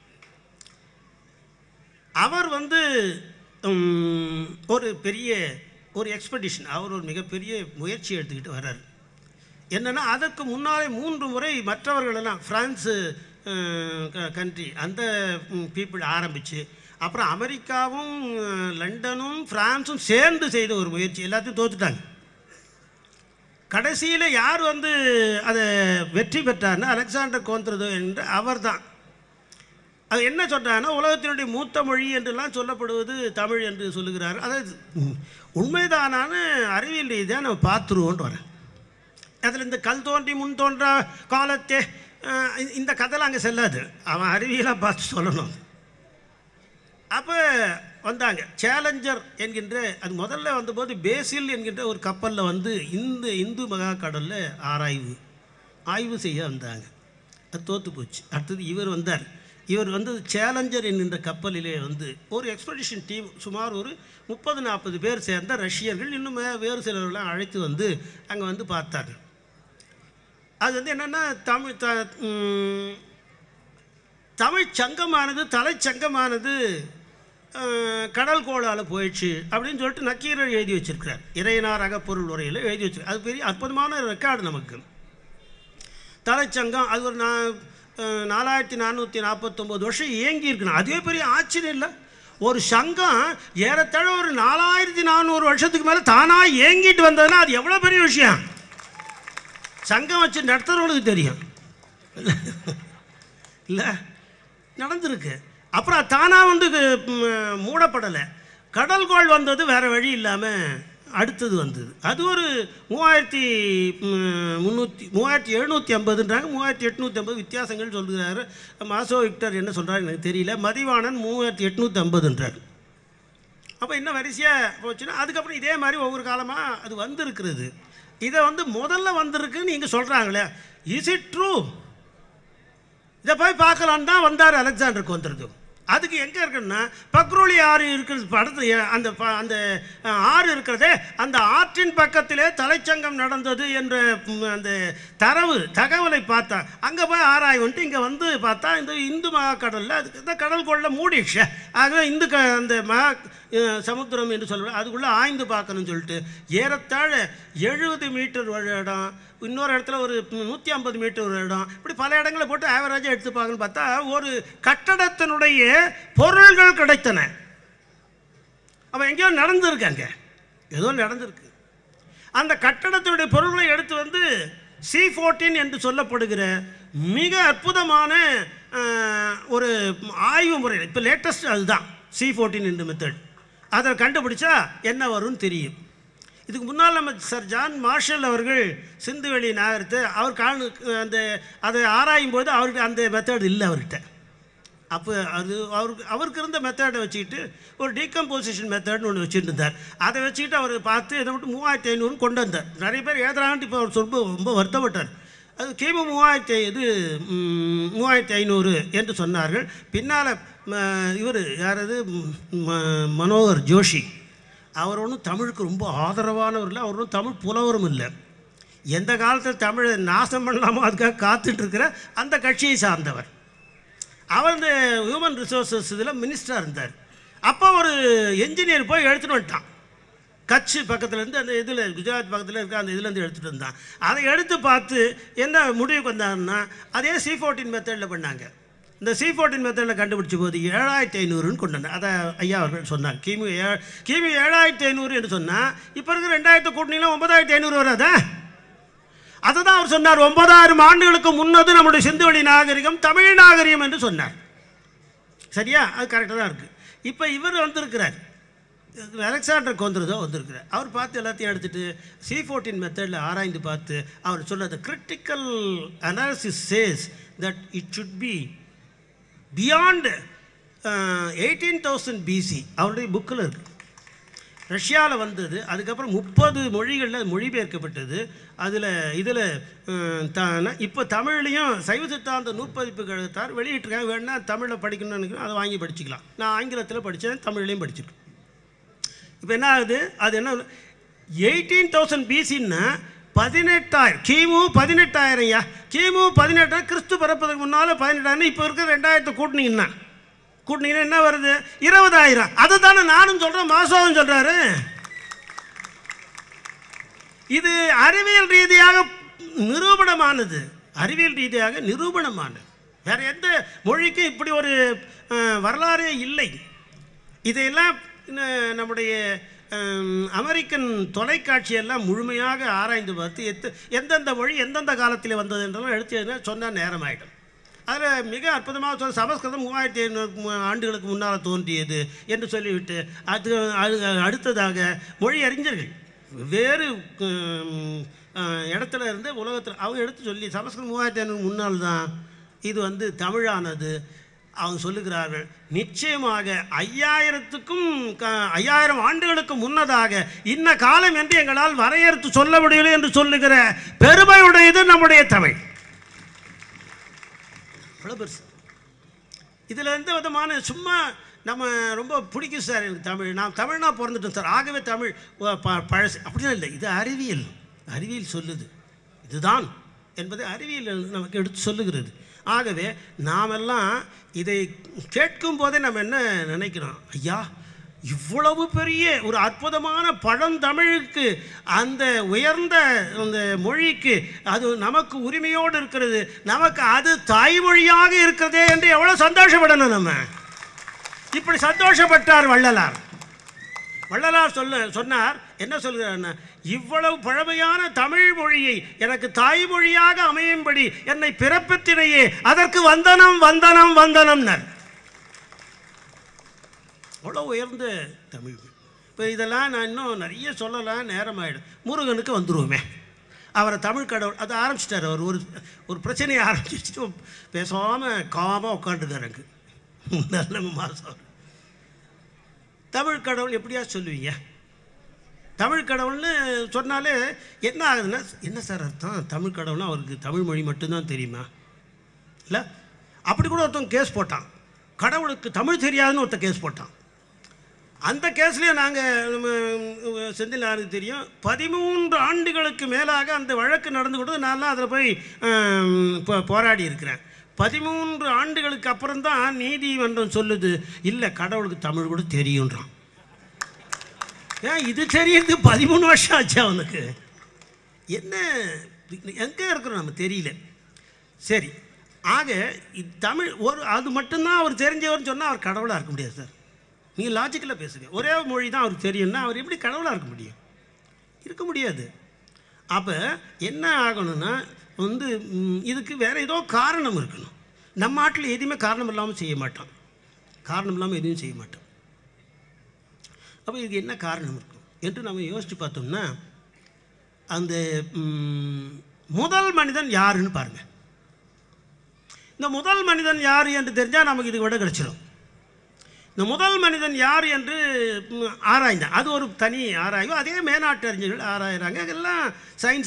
அவர் வந்து ம், ஒரு பெரிய ஒரு எக்ஸ்பெடிஷன் அவர் ஒரு மிகப்பெரிய முயற்சி எடுத்துக்கிட்டு வர்றார் என்னென்னா அதற்கு முன்னாலே மூன்று முறை மற்றவர்களெல்லாம் ஃப்ரான்ஸு கண்ட்ரி அந்த பீப்புள் ஆரம்பித்து அப்புறம் அமெரிக்காவும் அஹ், லண்டனும் ஃப்ரான்ஸும் சேர்ந்து செய்த ஒரு முயற்சி எல்லாத்தையும் தோத்துட்டாங்க கடைசியில் யார் வந்து அதை வெற்றி பெற்றார்னா அலெக்சாண்டர் கோந்த்ரதோ என்ற அவர்தான் அது என்ன சொல்கிறாங்கன்னா உலகத்தினுடைய மூத்த மொழி என்றெல்லாம் சொல்லப்படுவது தமிழ் என்று சொல்லுகிறார் அதாவது ம், உண்மைதானான அறிவியல் ரீதியாக நம்ம பார்த்துருவோன்ட்டு வரேன் அதில் இந்த கல் தோன்றி முன் தோன்றா காலத்தே அஹ், இந்த- இந்த கதைலாம் அங்கே செல்லாது அவன் அறிவியலாக பார்த்து சொல்லணும் அப்போ வந்தாங்க சேலஞ்சர் என்கின்ற அது முதல்ல வந்தபோது பேசில் என்கின்ற ஒரு கப்பலில் வந்து இந்த இந்து மகா கடலில் ஆராய்வு ஆய்வு செய்ய வந்தாங்க அது தோற்று போச்சு அடுத்தது இவர் வந்தார் இவர் வந்து சேலஞ்சர் என்கின்ற கப்பலிலே வந்து ஒரு எக்ஸ்பெடிஷன் டீம் சுமார் ஒரு முப்பது நாற்பது பேர் சேர்ந்த ரஷ்யர்கள் இன்னும் வே- வேறு சிலர்லாம் அழைத்து வந்து அங்கே வந்து பார்த்தாங்க அது வந்து என்னென்னா தமிழ் த ம், தமிழ் சங்கமானது தலைச்சங்கமானது அஹ், கடல் கோளால் போயிடுச்சு அப்படின்னு சொல்லிட்டு நக்கீரர் எழுதி வச்சிருக்கிறார் இறையனார் அகப்பொருள் உரையில் எழுதி வச்சிருக்கார் அது பெரிய அற்புதமான ரெக்கார்டு நமக்கு தலைச்சங்கம் அது ஒரு நா அஹ், நாலாயிரத்தி நானூற்றி நாற்பத்தொம்போது வருஷம் இயங்கி இருக்கணும் அதுவே பெரிய ஆச்சரியம் இல்லை ஒரு சங்கம் ஏறத்தாழ ஒரு நாலாயிரத்தி நானூறு வருஷத்துக்கு மேலே தானாக இயங்கிட்டு வந்ததுன்னா அது எவ்வளோ பெரிய விஷயம் சங்கம் வச்சு நடத்துகிறவங்களுக்கு தெரியும் இல்லை நடந்திருக்கு அப்புறம் தானாக வந்து ம், மூடப்படலை கடல்கோள் வந்தது வேறு வழி இல்லாமல் அடுத்தது வந்தது அது ஒரு மூவாயிரத்தி ம், முந்நூற்றி மூவாயிரத்தி எழுநூற்றி ஐம்பதுன்றாங்க மூவாயிரத்தி எட்நூற்றி ஐம்பது வித்தியாசங்கள் சொல்கிறாரு மாசோ விக்டர் என்ன சொல்கிறாரு எனக்கு தெரியல மதிவாணன் மூவாயிரத்தி எட்நூற்றி ஐம்பதுன்றார் அப்போ என்ன வரிசையாக போச்சுன்னா அதுக்கப்புறம் இதே மாதிரி ஒவ்வொரு காலமாக அது வந்திருக்கிறது இதை வந்து முதல்ல வந்திருக்குன்னு நீங்கள் சொல்கிறாங்களே இஸ் இட் ட்ரூ இதை போய் பார்க்கலான்னு தான் வந்தார் அலெக்சாண்டருக்கு வந்திருக்கு அதுக்கு எங்கே இருக்குன்னா பக்ரோலி ஆறு இருக்கிறது படத்து அந்த ப- அந்த அஹ், ஆறு இருக்கிறதே அந்த ஆற்றின் பக்கத்திலே தலைச்சங்கம் நடந்தது என்ற ம், அந்த தரவு தகவலை பார்த்தா அங்கே போய் ஆராய்வுன்ட்டு இங்கே வந்து பார்த்தா இந்த இந்து மகாக்கடலில் அதுக்கு இந்த கடல் கொள்ள மூடிடுச்சு ஆகவே இந்து க அந்த மகா அஹ், சமுத்திரம் என்று சொல்லுவேன் அதுக்குள்ளே ஆய்ந்து பார்க்கணும்னு சொல்லிட்டு ஏறத்தாழ எழுபது மீட்டர் ஒரு இடம் இன்னொரு இடத்துல ஒரு நூற்றி ஐம்பது மீட்டர் ஒரு இடம் இப்படி பல இடங்களை போட்டு ஆவரேஜாக எடுத்துப்பாங்கன்னு பார்த்தா ஒரு கட்டடத்தினுடைய பொருள்கள் கிடைத்தன அவன் எங்கேயோ நடந்திருக்காங்க ஏதோ நடந்திருக்கு அந்த கட்டடத்தினுடைய பொருள்களை எடுத்து வந்து சி ஃபோர்டீன் என்று சொல்லப்படுகிற மிக அற்புதமான அஹ், ஒரு ஆய்வு முறை இப்போ லேட்டஸ்ட் அதுதான் சி ஃபோர்டீன் என்ற மெத்தட் அதை கண்டுபிடிச்சா என்ன வரும்னு தெரியும் இதுக்கு முன்னால் நம்ம சார் ஜான் மார்ஷல் அவர்கள் சிந்துவெளி நாகரத்தை அவர் காணு அந்த அதை ஆராயும் போது அவருக்கு அந்த மெத்தட் இல்லை அவர்கிட்ட அப்போ அது அவருக்கு அவருக்கு இருந்த மெத்தடை வச்சுக்கிட்டு ஒரு டீகம்போசிஷன் மெத்தட்னு ஒன்று வச்சுட்டு இருந்தார் அதை வச்சுக்கிட்டு அவர் பார்த்து இதை மட்டும் மூவாயிரத்தி ஐநூறு கொண்டு வந்தார் நிறைய பேர் ஏதரான்ட்டு இப்போ அவர் ரொம்ப ரொம்ப வருத்தப்பட்டார் அது கிமு மூவாயிரத்தி இது ம், மூவாயிரத்தி ஐநூறு என்று சொன்னார்கள் பின்னால் இவர் யாரது ம், ம- மனோகர் ஜோஷி அவர் ஒன்றும் தமிழுக்கு ரொம்ப ஆதரவானவர் இல்லை அவர் ஒன்றும் தமிழ் புலவரும் இல்லை எந்த காலத்தில் தமிழை நாசம் பண்ணலாமோ அதுக்காக காத்துட்டு இருக்கிற அந்த கட்சியை சார்ந்தவர் அவர் இந்த ஹியூமன் ரிசோர்ஸஸ் இதில் மினிஸ்டராக இருந்தார் அப்போ ஒரு என்ஜினியர் போய் எடுத்துகிட்டு வந்துட்டான் கட்சி பக்கத்துலேருந்து அந்த இதில் குஜராத் பக்கத்தில் இருக்க அந்த இதுலேருந்து எடுத்துகிட்டு வந்தான் அதை எடுத்து பார்த்து என்ன முடிவுக்கு வந்தாங்கன்னா அதே சி ஃபோர்டீன் மெத்தடில் பண்ணாங்க இந்த சி ஃபோர்டீன் மெத்தடில் கண்டுபிடிச்ச போது ஏழாயிரத்தி ஐநூறுன்னு கொண்டு வந்தேன் அதை ஐயா அவர்கள் சொன்னார் கிமு ஏ கிமு ஏழாயிரத்தி ஐநூறு என்று சொன்னால் இப்போ இருக்கிற ரெண்டாயிரத்து கூட்டணியில் ஒன்பதாயிரத்தி ஐநூறு வராதா அதை தான் அவர் சொன்னார் ஒன்பதாயிரம் ஆண்டுகளுக்கு முன்னது நம்முடைய சிந்துவெளி நாகரிகம் தமிழ் நாகரிகம் என்று சொன்னார் சரியா அது கரெக்டாக தான் இருக்குது இப்போ இவர் வந்திருக்கிறார் அலெக்சாண்டர் கோந்திரதோ வந்திருக்கிறார் அவர் பார்த்து எல்லாத்தையும் எடுத்துட்டு சி ஃபோர்டீன் மெத்தடில் ஆராய்ந்து பார்த்து அவர் சொன்னது critical analysis says that it should be beyond eighteen thousand BC அவருடைய புக்கில் இருக்குது ரஷ்யாவில் வந்தது அதுக்கப்புறம் முப்பது மொழிகளில் மொழிபெயர்க்கப்பட்டது அதில் இதில் தான இப்போ தமிழ்லையும் சைவ சித்தாந்த நூற்பதிப்பு கழகத்தார் வெளியிட்டிருக்காங்க வேணா தமிழில் படிக்கணும்னு நினைக்கிறேன் அதை வாங்கி படிச்சுக்கலாம் நான் ஆங்கிலத்தில் படித்தேன் தமிழ்லையும் படிச்சிருக்கேன் இப்போ என்ன ஆகுது அது என்ன எயிட்டீன் தௌசண்ட் பிசின்னா பதினெட்டாயிரம் கிமு பதினெட்டாயிரம் ஐயா கிமு பதினெட்டாயிரம் கிறிஸ்து பிறப்பதற்கு முன்னால் பதினெட்டாயிரம் இப்போ இருக்கிற ரெண்டாயிரத்து கூட்டினீங்கன்னா கூட்டினீங்கன்னா என்ன வருது இருபதாயிரம் அதை தானே நானும் சொல்கிறேன் மாசாவும் சொல்கிறாரு இது அறிவியல் ரீதியாக நிரூபணமானது அறிவியல் ரீதியாக நிரூபணமானது வேற எந்த மொழிக்கும் இப்படி ஒரு அஹ், வரலாறே இல்லை இதையெல்லாம் ந- நம்முடைய அம், அமெரிக்கன் தொலைக்காட்சியெல்லாம் முழுமையாக ஆராய்ந்து பார்த்து எத்த எந்தெந்த மொழி எந்தெந்த காலத்தில் வந்தது என்றெல்லாம் எடுத்து சொன்னால் நேரமாயிடும் அதில் மிக அற்புதமாக சொல்ல சமஸ்கிருதம் மூவாயிரத்தி ஐநூறு ஆண்டுகளுக்கு முன்னால் தோன்றியது என்று சொல்லிவிட்டு அது அடு- அடுத்ததாக மொழி அறிஞர்கள் வேறு ம், அஹ், இடத்துல இருந்து உலகத்தில் அவங்க எடுத்து சொல்லி சமஸ்கிருதம் மூவாயிரத்தி ஐநூறு முன்னால் தான் இது வந்து தமிழானது அவங்க சொல்லுகிறார்கள் நிச்சயமாக ஐயாயிரத்துக்கும் க ஐயாயிரம் ஆண்டுகளுக்கு முன்னதாக இன்ன காலம் என்று எங்களால் வரையறுத்து சொல்ல முடியவில்லை என்று சொல்லுகிற பெருமையுடையது நம்முடைய தமிழ் அவ்வளோ பெருசு இதில் எந்த விதமான சும்மா நம்ம ரொம்ப பிடிக்கும் சார் எனக்கு தமிழ் நான் தமிழ்னா பிறந்துட்டேன் சார் ஆகவே தமிழ் ப- ப- பழசு அப்படிலாம் இல்லை இது அறிவியல் அறிவியல் சொல்லுது இதுதான் என்பதை அறிவியல் நமக்கு எடுத்து சொல்லுகிறது ஆகவே நாமெல்லாம் இதை கேட்கும் போதே நம்ம என்ன நினைக்கிறோம் ஐயா இவ்வளவு பெரிய ஒரு அற்புதமான பழந்தமிழுக்கு அந்த உயர்ந்த அந்த மொழிக்கு அது நமக்கு உரிமையோடு இருக்கிறது நமக்கு அது தாய்மொழியாக இருக்கிறதே என்று எவ்வளோ சந்தோஷப்படணும் நம்ம இப்படி சந்தோஷப்பட்டார் வள்ளலார் வள்ளலார் சொல்ல சொன்னார் என்ன சொல்கிறார்னா இவ்வளவு பழமையான தமிழ் மொழியை எனக்கு தாய்மொழியாக அமையும்படி என்னை பிறப்பித்தினையே அதற்கு வந்தனம் வந்தனம் வந்தனம்னர் அவ்வளோ உயர்ந்த தமிழ் இப்போ இதெல்லாம் நான் இன்னும் நிறைய சொல்லலாம் நேரம் ஆகிடும் முருகனுக்கு வந்துருவோமே அவரை தமிழ் கடவுள் அதை ஆரம்பிச்சிட்டார் அவர் ஒரு ஒரு பிரச்சனையை ஆரம்பிச்சுட்டு பேசாமல் காமாக உட்காந்துருக்காரு நல்ல மாதம் அவர் தமிழ் கடவுள் எப்படியா சொல்லுவீங்க தமிழ் கடவுள்னு சொன்னாலே என்ன ஆகுதுன்னா என்ன சார் அர்த்தம் தமிழ் கடவுள்னா அவருக்கு தமிழ் மொழி மட்டும்தான் தெரியுமா இல்லை அப்படி கூட ஒருத்தன் கேஸ் போட்டான் கடவுளுக்கு தமிழ் தெரியாதுன்னு ஒருத்தன் கேஸ் போட்டான் அந்த கேஸ்லேயே நாங்கள் நம்ம செந்தில் யாருக்கு தெரியும் பதிமூன்று ஆண்டுகளுக்கு மேலாக அந்த வழக்கு நடந்து கொண்டு நான்லாம் அதில் போய் ஆம், போ- போராடி இருக்கிறேன் பதிமூன்று ஆண்டுகளுக்கு அப்புறம் தான் நீதிமன்றம் சொல்லுது இல்லை கடவுளுக்கு தமிழ் கூட தெரியுன்றான் ஏன் இது தெரியறது பதிமூணு வருஷம் ஆச்சு அவனுக்கு என்ன எங்கே இருக்கிறோம் நம்ம தெரியல சரி ஆக இது தமிழ் ஒரு அது மட்டும்தான் அவர் தெரிஞ்சவர்னு சொன்னால் அவர் கடவுளாக இருக்க முடியாது சார் நீங்கள் லாஜிக்கலாக பேசுங்க ஒரே மொழி தான் அவருக்கு தெரியும்னா அவர் எப்படி கடவுளாக இருக்க முடியும் இருக்க முடியாது அப்போ என்ன ஆகணும்னா வந்து ம், இதுக்கு வேறு ஏதோ காரணம் இருக்கணும் நம்ம நாட்டில் எதுவுமே காரணம் இல்லாமல் செய்ய மாட்டோம் காரணம் இல்லாமல் எதுவும் செய்ய மாட்டோம் அப்போ இதுக்கு என்ன காரணம் இருக்கும் என்று நம்ம யோசித்து பார்த்தோம்னா அந்த ம், முதல் மனிதன் யாருன்னு பாருங்கள் இந்த முதல் மனிதன் யார் என்று தெரிஞ்சால் நமக்கு இது விட கிடச்சிடும் இந்த முதல் மனிதன் யார் என்று ம், ஆராய்ந்தான் அது ஒரு தனி ஆராய்வு அதே மேனாட்டு அறிஞர்கள் ஆராயிறாங்க அதெல்லாம் சயின்ஸ் தான்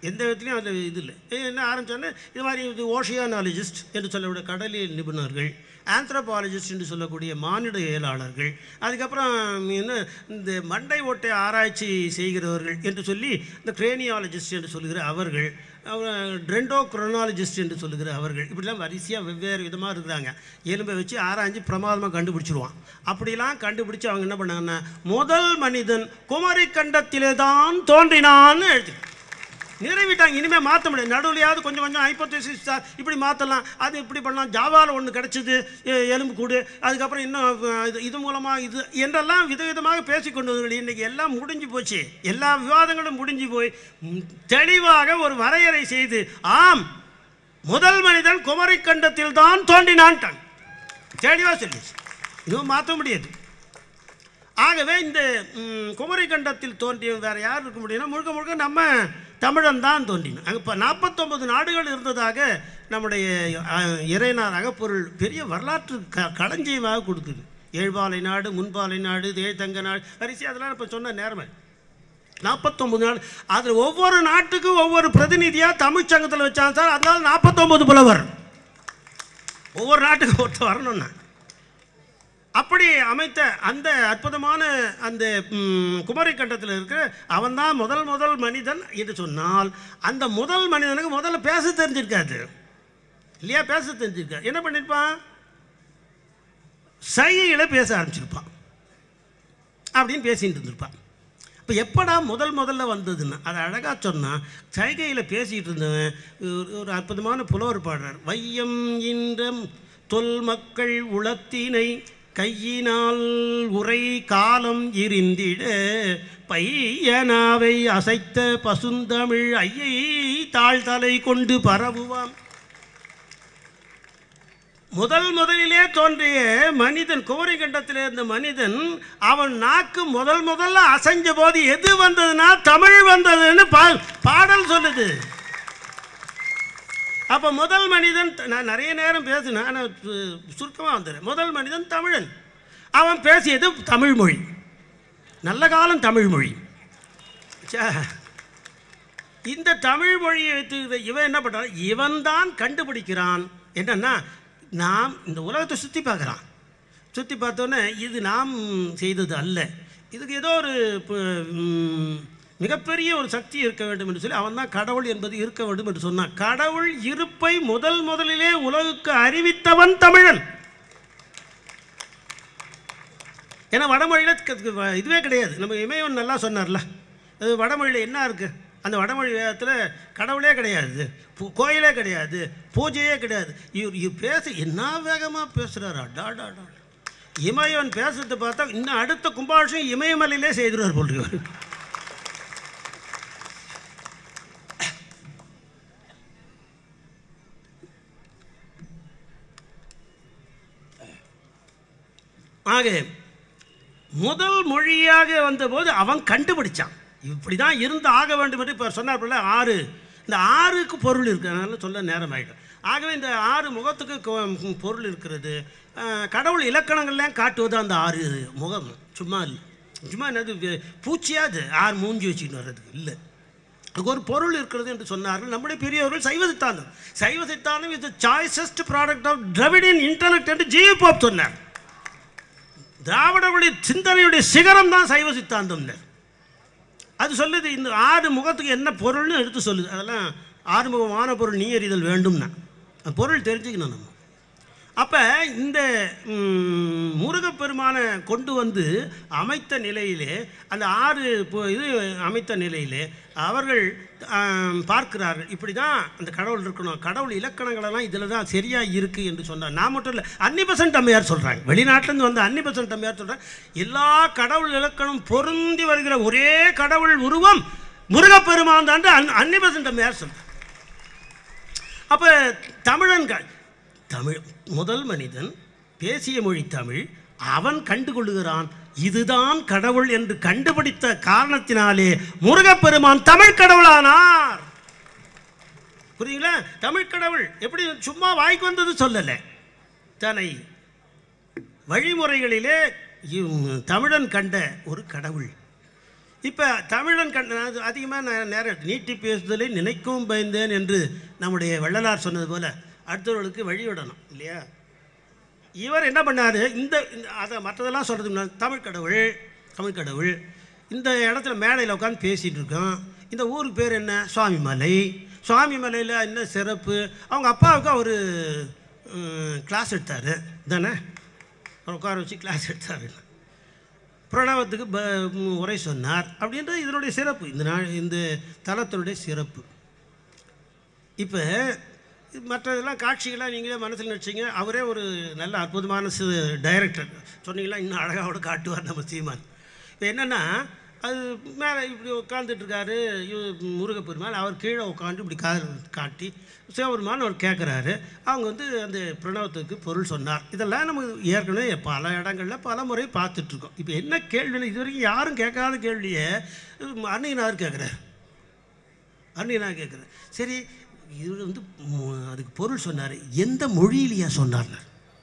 எந்த விதத்துலையும் அதில் இது இல்லை ஏ, என்ன ஆரம்பிச்சோன்னே இது மாதிரி இது ஓஷியானாலஜிஸ்ட் என்று சொல்லக்கூடிய கடலியல் நிபுணர்கள் ஆந்த்ரோபாலஜிஸ்ட் என்று சொல்லக்கூடிய மானிட இயலாளர்கள் அதுக்கப்புறம் என்ன இந்த மண்டை ஓட்டை ஆராய்ச்சி செய்கிறவர்கள் என்று சொல்லி இந்த கிரேனியாலஜிஸ்ட் என்று சொல்லுகிற அவர்கள் ட்ரெண்டோ குரோனாலஜிஸ்ட் என்று சொல்லுகிற அவர்கள் இப்படிலாம் வரிசையாக வெவ்வேறு விதமாக இருக்கிறாங்க எலும்பை வச்சு ஆராய்ஞ்சு பிரமாதமாக கண்டுபிடிச்சிருவான் அப்படிலாம் கண்டுபிடிச்சு அவங்க என்ன பண்ணாங்கன்னா முதல் மனிதன் குமரி கண்டத்திலே தான் தோன்றினான்னு எழுதி நிறைவிட்டாங்க இனிமேல் மாற்ற முடியாது நடுவுலையாவது கொஞ்சம் கொஞ்சம் ஹைப்போதேசிஸ் சார் இப்படி மாற்றலாம் அது இப்படி பண்ணலாம் ஜாவாவில் ஒன்று கிடச்சிது எலும்பு கூடு அதுக்கப்புறம் இன்னும் அஹ், இது இது மூலமாக இது என்றெல்லாம் விதவிதமாக பேசிக்கொண்டு வந்தீர்கள் இன்றைக்கி எல்லாம் முடிஞ்சு போச்சு எல்லா விவாதங்களும் முடிஞ்சு போய் ம், தெளிவாக ஒரு வரையறை செய்து ஆம் முதல் மனிதன் குமரி கண்டத்தில் தான் தோன்றினான்ட்டான் தெளிவாக சொல்லிடுச்சு இன்னும் மாற்ற முடியாது ஆகவே இந்த ம், குமரி கண்டத்தில் தோன்றிய வேற யார் இருக்க முடியும்னா முழுக்க முழுக்க நம்ம தமிழன் தான் தோன்றினோம் அங்கே இப்போ நாற்பத்தொம்பது நாடுகள் இருந்ததாக நம்முடைய அஹ், இறைனார் அகப்பொருள் பெரிய வரலாற்று க களஞ்சியமாக கொடுக்குது ஏழ்பாலை நாடு முன்பாலை நாடு தேழ்தங்க நாடு வரிசை அதெல்லாம் இப்போ சொன்ன நேரமே நாற்பத்தொம்பது நாடு அதில் ஒவ்வொரு நாட்டுக்கும் ஒவ்வொரு பிரதிநிதியாக தமிழ்ச்சங்கத்தில் வச்சாங்க சார் அதனால நாற்பத்தொம்பது புலவர் ஒவ்வொரு நாட்டுக்கும் ஒருத்தர் வரணும்னா அப்படி அமைத்த அந்த அற்புதமான அந்த ம், குமரி கண்டத்தில் இருக்கிற அவன்தான் முதல் முதல் மனிதன் என்று சொன்னால் அந்த முதல் மனிதனுக்கு முதல்ல பேச தெரிஞ்சிருக்காது இல்லையா பேச தெரிஞ்சிருக்காது என்ன பண்ணியிருப்பான் சைகையில் பேச ஆரம்பிச்சிருப்பான் அப்படின்னு பேசிட்டு இருந்திருப்பான் இப்போ எப்படா முதல் முதல்ல வந்ததுன்னா அதை அழகாக சொன்னால் சைகையில் பேசிகிட்டு இருந்தவன் ஒரு- ஒரு அற்புதமான புலவர் பாடுறார் வையம் இன்றம் தொல் மக்கள் உளத்தினை கையினால் உரை காலம் இருந்திட பையனாவை அசைத்த பசுந்தமிழ் ஐயை தாழ்தலை கொண்டு பரவுவான் முதல் முதலிலே தோன்றிய மனிதன் குமரி கண்டத்தில் இருந்த மனிதன் அவன் நாக்கு முதல் முதல்ல அசைஞ்ச போது எது வந்ததுன்னா தமிழ் வந்ததுன்னு பா பாடல் சொல்லுது அப்போ முதல் மனிதன் நான் நிறைய நேரம் பேசினேன் ஆனால் சுருக்கமாக வந்துடுறேன் முதல் மனிதன் தமிழன் அவன் பேசியது தமிழ் மொழி நல்ல காலம் தமிழ் மொழி ச்சே. இந்த தமிழ் மொழியை வைத்து இவ- இவன் என்ன பண்ணுறான் இவன் தான் கண்டுபிடிக்கிறான் என்னன்னா நாம் இந்த உலகத்தை சுற்றி பார்க்குறான் சுற்றி பார்த்தோன்னே இது நாம் செய்தது அல்ல இதுக்கு ஏதோ ஒரு ப- ம், மிகப்பெரிய ஒரு சக்தி இருக்க வேண்டும் என்று சொல்லி அவன் தான் கடவுள் என்பது இருக்க வேண்டும் என்று சொன்னான் கடவுள் இருப்பை முதல் முதலிலே உலகுக்கு அறிவித்தவன் தமிழன் ஏன்னா வடமொழியில் க- க- இதுவே கிடையாது நம்ம இமயவன் நல்லா சொன்னார்ல அது வடமொழியில் என்ன இருக்குது அந்த வடமொழி வேதத்தில் கடவுளே கிடையாது பூ- கோயிலே கிடையாது பூஜையே கிடையாது இவர் இவர் பேச என்ன வேகமாக பேசுகிறாரு அடாடாடா இமயவன் பேசுறதை பார்த்தா இன்னும் அடுத்த கும்பாபிஷேகம் இமயமலையிலே செய்துருவார் போல் ஆக முதல் மொழியாக வந்தபோது அவன் கண்டுபிடிச்சான் இப்படி தான் இருந்து ஆக வேண்டும் என்று இப்போ சொன்னார்ல ஆறு இந்த ஆறுக்கு பொருள் இருக்கு அதனால சொல்ல நேரம் ஆகிடும் ஆகவே இந்த ஆறு முகத்துக்கு கொ- பொருள் இருக்கிறது அஹ், கடவுள் இலக்கணங்கள்லாம் காட்டுவது அந்த ஆறு முகம் சும்மா இல்லை சும்மா என்னது வே- பூச்சியாது ஆறு மூஞ்சி வச்சுக்கிட்டு வர்றதுக்கு இல்லை அதுக்கு ஒரு பொருள் இருக்கிறது என்று சொன்னார்கள் நம்முடைய பெரியவர்கள் சைவ Siddhanta Saiva Siddhanta is the choicest product of Dravidian intellect என்று ஜி போப் சொன்னார் திராவிடர்களுடைய சிந்தனையுடைய சிகரம் தான் சைவ சித்தாந்தம் அது சொல்லுது இந்த ஆறு முகத்துக்கு என்ன பொருள்னு எடுத்து சொல்லுது அதெல்லாம் ஆறுமுகமான பொருள் நீ அறிதல் வேண்டும்னா அந்த பொருள் தெரிஞ்சுக்கணும் நம்ம அப்போ இந்த ம், முருகப்பெருமானை கொண்டு வந்து அமைத்த நிலையிலே அந்த ஆறு பொ- இது அமைத்த நிலையிலே அவர்கள் ஆம், பார்க்கிறார்கள் இப்படி தான் அந்த கடவுள் இருக்கணும் கடவுள் இலக்கணங்களெல்லாம் இதில் தான் சரியாக இருக்குது என்று சொன்னார் நான் மட்டும் இல்லை அன்னிபசன்ட் அம்மையார் சொல்கிறாங்க வெளிநாட்டிலேருந்து வந்த அன்னிபசன்ட் அம்மையார் சொல்கிறாங்க எல்லா கடவுள் இலக்கணம் பொருந்தி வருகிற ஒரே கடவுள் உருவம் முருகப்பெருமான் தான் அன் அன்னிபசன்ட் அம்மையார் சொல்கிறார் அப்போ தமிழன்கள் தமிழ் முதல் மனிதன் பேசிய மொழி தமிழ் அவன் கண்டுகொள்ளுகிறான் இதுதான் கடவுள் என்று கண்டுபிடித்த காரணத்தினாலே முருகப்பெருமான் தமிழ் கடவுளானார் புரியுங்களா தமிழ் கடவுள் எப்படி சும்மா வாய்க்கு வந்தது சொல்லலை தன்னை வழிமுறைகளிலே இவ் தமிழன் கண்ட ஒரு கடவுள் இப்போ தமிழன் கண் அதிகமாக நான் நேரம் நீட்டி பேசுதலை நினைக்கவும் பயந்தேன் என்று நம்முடைய வள்ளலார் சொன்னது போல் அடுத்தவர்களுக்கு வழிவிடணும் இல்லையா இவர் என்ன பண்ணாரு இந்த இந்த- அதை மற்றதெல்லாம் சொல்கிறதுக்கு முன்னாடி தமிழ் கடவுள் தமிழ் கடவுள் இந்த இடத்துல மேடையில் உட்காந்து பேசிகிட்டு இருக்கோம் இந்த ஊருக்கு பேர் என்ன சுவாமிமலை சுவாமிமலையில் என்ன சிறப்பு அவங்க அப்பாவுக்கு அவர் கிளாஸ் எடுத்தார் தானே அவர் உட்கார வச்சு கிளாஸ் எடுத்தார் பிரணவத்துக்கு ப ம், உரை சொன்னார் அப்படின்றது இதனுடைய சிறப்பு இந்த நாள் இந்த தலத்தினுடைய சிறப்பு இப்போ மற்றதெல்லாம் காட்சிகளாக நீங்களே மனசில் நினச்சிங்க அவரே ஒரு நல்ல அற்புதமான சி டைரக்டர் சொன்னீங்களா இன்னும் அழகாவோட காட்டுவார் நம்ம சீமான் இப்போ என்னென்னா அது மேலே இப்படி உட்காந்துட்டு இருக்காரு இவ- முருகப்பெருமாள் அவர் கீழே உட்காந்து இப்படி கா காட்டி சிவபெருமான் அவர் கேட்குறாரு அவங்க வந்து அந்த பிரணவத்துக்கு பொருள் சொன்னார் இதெல்லாம் நம்ம ஏற்கனவே பல இடங்களில் பல முறை பார்த்துட்ருக்கோம் இப்போ என்ன கேள்வி இது வரைக்கும் யாரும் கேட்காத கேள்வியை அன்னையனார் கேட்குறாரு அன்னைக்கு நான் கேட்குறேன் சரி இவர் வந்து மு- அதுக்கு பொருள் சொன்னார் எந்த மொழியிலையா சொன்னார்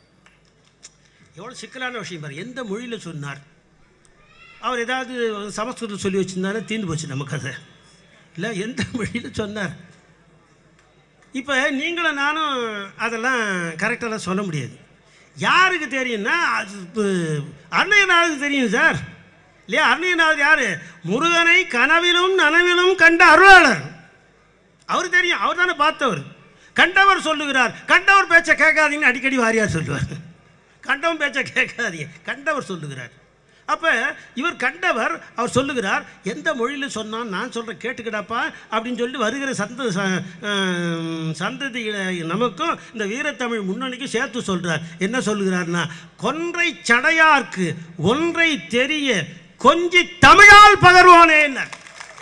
எவ்வளோ சிக்கலான விஷயம் பாரு எந்த மொழியில் சொன்னார் அவர் ஏதாவது சமஸ்கிருதம் சொல்லி வச்சுருந்தானே தீர்ந்து போச்சு நம்ம கதை இல்லை எந்த மொழியில் சொன்னார் இப்போ நீங்களும் நானும் அதெல்லாம் கரெக்டாக சொல்ல முடியாது யாருக்கு தெரியும்னா அது இப்போ அருணையநாதருக்கு தெரியும் சார் இல்லையா அருணையநாதர் யார் முருகனை கனவிலும் நனவிலும் கண்ட அருளாளர் அவர் தெரியும் அவர் தானே பார்த்தவர் கண்டவர் சொல்லுகிறார் கண்டவர் பேச்சை கேட்காதீங்கன்னு அடிக்கடி வாரியார் சொல்லுவார் கண்டவன் பேச்சை கேட்காதீங்க கண்டவர் சொல்லுகிறார் அப்போ இவர் கண்டவர் அவர் சொல்லுகிறார் எந்த மொழியில் சொன்னான் நான் சொல்கிறேன் கேட்டுக்கிடாப்பா அப்படின்னு சொல்லி வருகிற சந்த ச- ஆம், சந்ததிகளை நமக்கும் இந்த வீரத்தமிழ் முன்னணிக்கும் சேர்த்து சொல்கிறார் என்ன சொல்லுகிறார்னா கொன்றை சடையார்க்கு ஒன்றை தெரிய கொஞ்சி தமிழால் பகர்வானேன்னார்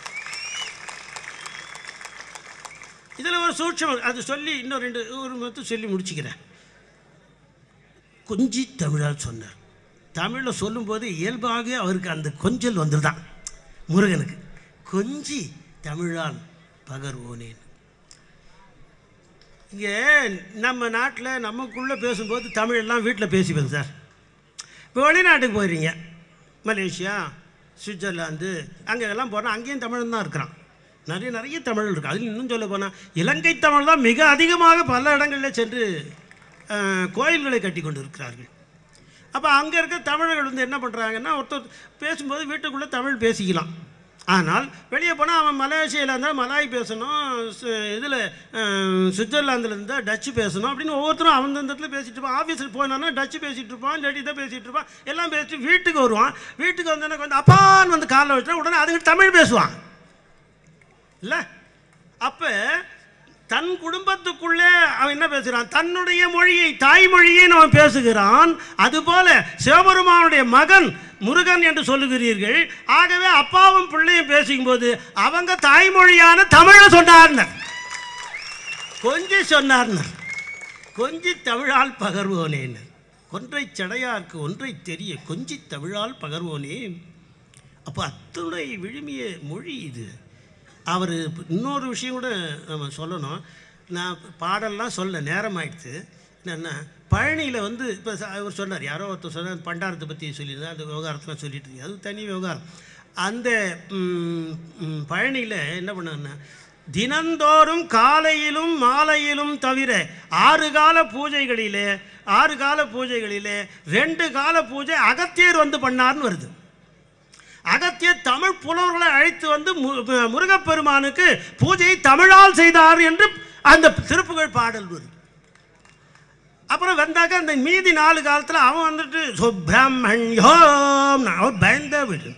இதில் ஒரு சூட்சம் அது சொல்லி இன்னும் ரெண்டு ஒரு மட்டும் சொல்லி முடிச்சுக்கிறேன் கொஞ்சி தமிழால் சொன்னார் தமிழில் சொல்லும்போது இயல்பாக அவருக்கு அந்த கொஞ்சல் வந்துதான் முருகனுக்கு கொஞ்சி தமிழால் பகர்வோனேன் இங்கே நம்ம நாட்டில் நமக்குள்ளே பேசும்போது தமிழ் எல்லாம் வீட்டில் பேசிப்பேன் சார் இப்போ வெளிநாட்டுக்கு போயிடுறீங்க மலேசியா சுவிட்சர்லாந்து அங்கே எல்லாம் போனால் அங்கேயும் தமிழன் தான் இருக்கிறான் நிறைய நிறைய தமிழ் இருக்குது அதில் இன்னும் சொல்ல போனால் இலங்கை தமிழ் தான் மிக அதிகமாக பல இடங்களில் சென்று அஹ், கோயில்களை கட்டி கொண்டு இருக்கிறார்கள் அப்போ அங்கே இருக்க தமிழர்கள் வந்து என்ன பண்ணுறாங்கன்னா ஒருத்தர் பேசும்போது வீட்டுக்குள்ளே தமிழ் பேசிக்கலாம் ஆனால் வெளியே போனால் அவன் மலேசியாவில் இருந்தால் மலாய் பேசணும் இதில் சுவிட்சர்லாந்தில் இருந்தால் டச்சு பேசணும் அப்படின்னு ஒவ்வொருத்தரும் அவன் இடத்துல பேசிட்டு இருப்பான் ஆஃபீஸில் போனான்னா டச்சு பேசிகிட்டு இருப்பான் இல்லாட்டி இதை பேசிகிட்டு இருப்பான் எல்லாம் பேசிட்டு வீட்டுக்கு வருவான் வீட்டுக்கு வந்தோடனே வந்து அப்பான்னு வந்து காலில் வச்சா உடனே அதுக்கு தமிழ் பேசுவான் இல்லை அப்போ தன் குடும்பத்துக்குள்ளே அவன் என்ன பேசுகிறான் தன்னுடைய மொழியை தாய்மொழியை அவன் பேசுகிறான் அதுபோல சிவபெருமானுடைய மகன் முருகன் என்று சொல்லுகிறீர்கள் ஆகவே அப்பாவும் பிள்ளையும் பேசும்போது அவங்க தாய்மொழியான தமிழை சொன்னார்னர் கொஞ்சி சொன்னார்னர் கொஞ்சி தமிழால் பகர்வோனேன்னு கொன்றை சடையார்க்கு ஒன்றை தெரிய கொஞ்சி தமிழால் பகர்வோனே அப்போ அத்துணை விழுமிய மொழி இது அவர் இன்னொரு விஷயம் கூட நம்ம சொல்லணும் நான் பாடல்லாம் சொல்ல நேரம் ஆயிடுச்சு என்னென்னா பழனியில் வந்து இப்போ அவர் சொன்னார் யாரோ ஒருத்தர் சொன்னார் பண்டாரத்தை பற்றி சொல்லியிருந்தார் அந்த விவகாரத்தெலாம் சொல்லிட்டு இருக்கு அது தனி விவகாரம் அந்த ம், ம், பழனியில் என்ன பண்ணாருன்னா தினந்தோறும் காலையிலும் மாலையிலும் தவிர ஆறு கால பூஜைகளிலே ஆறு கால பூஜைகளிலே ரெண்டு கால பூஜை அகத்தியர் வந்து பண்ணார்னு வருது அகத்தியர் தமிழ் புலவர்களை அழைத்து வந்து மு- மு- முருகப்பெருமானுக்கு பூஜையை தமிழால் செய்தார் என்று அந்த திருப்புகழ் பாடல் வருது அப்புறம் வந்தாக்க அந்த மீதி நாலு காலத்தில் அவன் வந்துட்டு சுப்பிரமணியோம் அவர் பயந்தே விடு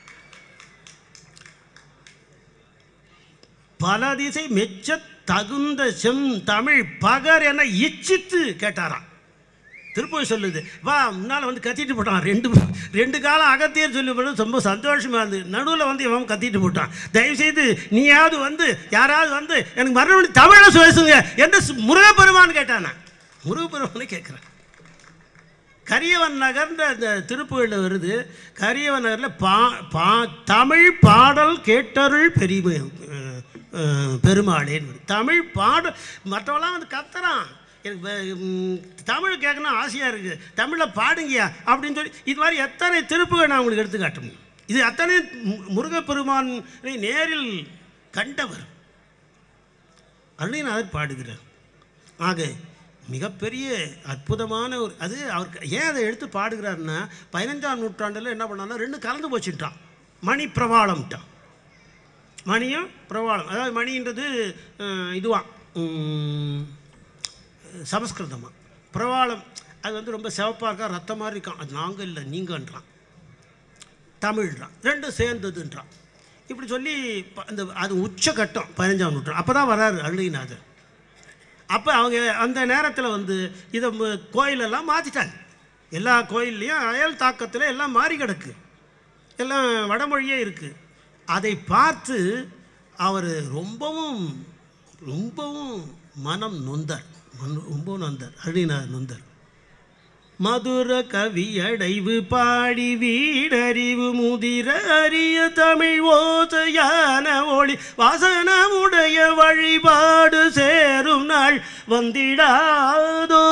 பல திசை மெச்ச தகுந்த செம் தமிழ் பகர் என இச்சித்து கேட்டாராம் திருப்பதி சொல்லுது வா முன்னால் வந்து கத்திட்டு போட்டான் ரெண்டு ரெண்டு காலம் அகத்தியர் சொல்லி போட்டு ரொம்ப சந்தோஷமாக இருந்தது நடுவில் வந்து இவன் கத்திட்டு போட்டான் தயவுசெய்து நீயாவது வந்து யாராவது வந்து எனக்கு மறுபடியும் தமிழை பேசுங்க என்று சு- முருகப்பெருமான் கேட்டானா முருகப்பெருமானை கேட்குறேன் கரியவன் நகர்ன்ற அந்த திருப்புகளில் வருது கரியவன் நகரில் பா பா தமிழ் பாடல் கேட்டருள் பெரிய பெருமாளேன்னு வருது. தமிழ் பாடல் மற்றவெல்லாம் வந்து கத்துறான் எனக்கு வே- ம், தமிழ் கேட்கணும் ஆசையாக இருக்குது தமிழில் பாடுங்கயா அப்படின்னு சொல்லி இது மாதிரி எத்தனை திருப்புகள் நான் உங்களுக்கு எடுத்து காட்ட முடியும் இது அத்தனை மு- முருகப்பெருமானை நேரில் கண்டவர் அருணைநாதர் பாடுகிறார் ஆக மிகப்பெரிய அற்புதமான ஒரு அது அவருக்கு ஏன் அதை எடுத்து பாடுகிறாருன்னா பதினஞ்சாம் நூற்றாண்டில் என்ன பண்ணான்னா ரெண்டு கலந்து போச்சுட்டான் மணி பிரவாளம்ட்டான் மணியும் பிரவாளம் அதாவது மணின்றது அஹ், இதுவாம் உம், சமஸ்கிருதமா பிரவாளம் அது வந்து ரொம்ப சிவப்பாக இருக்கா ரத்தம் மாதிரி இருக்கான் அது நாங்கள் இல்லை நீங்கன்றான் தமிழ்ன்றான் ரெண்டும் சேர்ந்ததுன்றான் இப்படி சொல்லி ப- அந்த அது உச்சகட்டம் பதினஞ்சாம் நூற்றாண்டு அப்போ தான் வராரு அருணைநாதர் அப்போ அவங்க அந்த நேரத்தில் வந்து இதை ம- கோயிலெல்லாம் மாற்றிட்டாங்க எல்லா கோயில்லையும் அயல் தாக்கத்தில் எல்லாம் மாறி கிடக்கு எல்லாம் வடமொழியே இருக்குது அதை பார்த்து அவர் ரொம்பவும் ரொம்பவும் மனம் நொந்தார் மன- ரொம்ப நொந்தார் அருணிநாதர் நொந்தார் மதுர கவியடைவு பாடி வீடறிவு முதிர அரிய தமிழ் ஓசையான ஒளி வாசனமுடைய வழிபாடு சேரும் நாள் வந்திடாதோ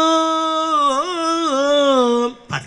பாரு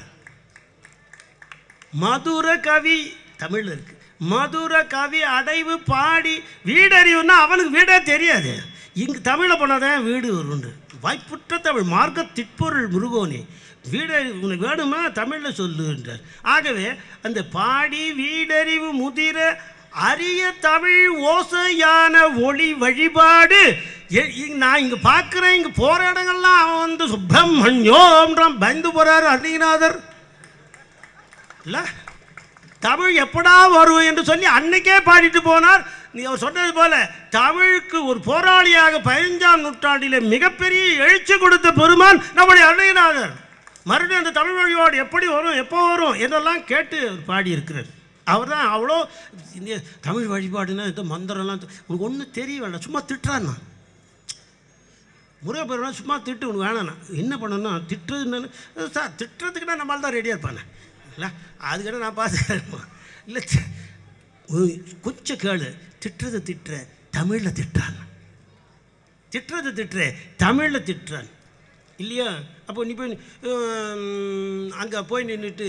மதுர கவி தமிழ்ல இருக்கு மதுர கவி அடைவு பாடி வீடறிவுன்னா அவனுக்கு வீடே தெரியாது இங்கு தமிழில் போனாதான் வீடு வருண்டு வாய்ப்புற்ற தமிழ் மார்க்க திட்பொருள் முருகோனே வீடறிவு உனக்கு வேணுமா தமிழில் சொல்லுன்றார் ஆகவே அந்த பாடி வீடறிவு முதிர அரிய தமிழ் ஓசையான ஒளி வழிபாடு எ- இ- நான் இங்கே பார்க்குறேன் இங்கே போகிற இடங்கள்லாம் அவன் வந்து சுப்பிரமணியோன்றான் பயந்து போகிறாரு அருணிநாதர் இல்லை தமிழ் எப்படா வரும் என்று சொல்லி அன்னைக்கே பாடிட்டு போனார் நீ அவர் சொன்னது போல தமிழுக்கு ஒரு போராளியாக பதினஞ்சாம் நூற்றாண்டிலே மிகப்பெரிய எழுச்சி கொடுத்த பெருமான் நம்முடைய அருணைநாதர் மறுபடியும் அந்த தமிழ் வழிபாடு எப்படி வரும் எப்போ வரும் என்றெல்லாம் கேட்டு அவர் பாடியிருக்கிறார் அவர் தான் அவ்வளோ இந்த தமிழ் வழிபாடுனா இந்த மந்திரம்லாம் உனக்கு ஒன்றும் தெரிய வேண்டாம் சும்மா திட்டுறான்னா முருகப்பெருமான் சும்மா திட்டு உனக்கு வேணாண்ணா என்ன பண்ணணும்னா திட்டுறது என்னன்னு அஹ் சார் திட்டுறதுக்குன்னா நம்மளால தான் ரெடியாக இருப்பானே இல்லை அதுக்கிட்ட நான் பார்த்துக்கிறேன் இல்லை தி- உ- கொஞ்சம் கேளு திட்டுறது திட்டுற தமிழில் திட்டுறான் திட்டுறது திட்டுற தமிழில் திட்டுறான் இல்லையா அப்போ நீ போய் அங்கே போய் நின்றுட்டு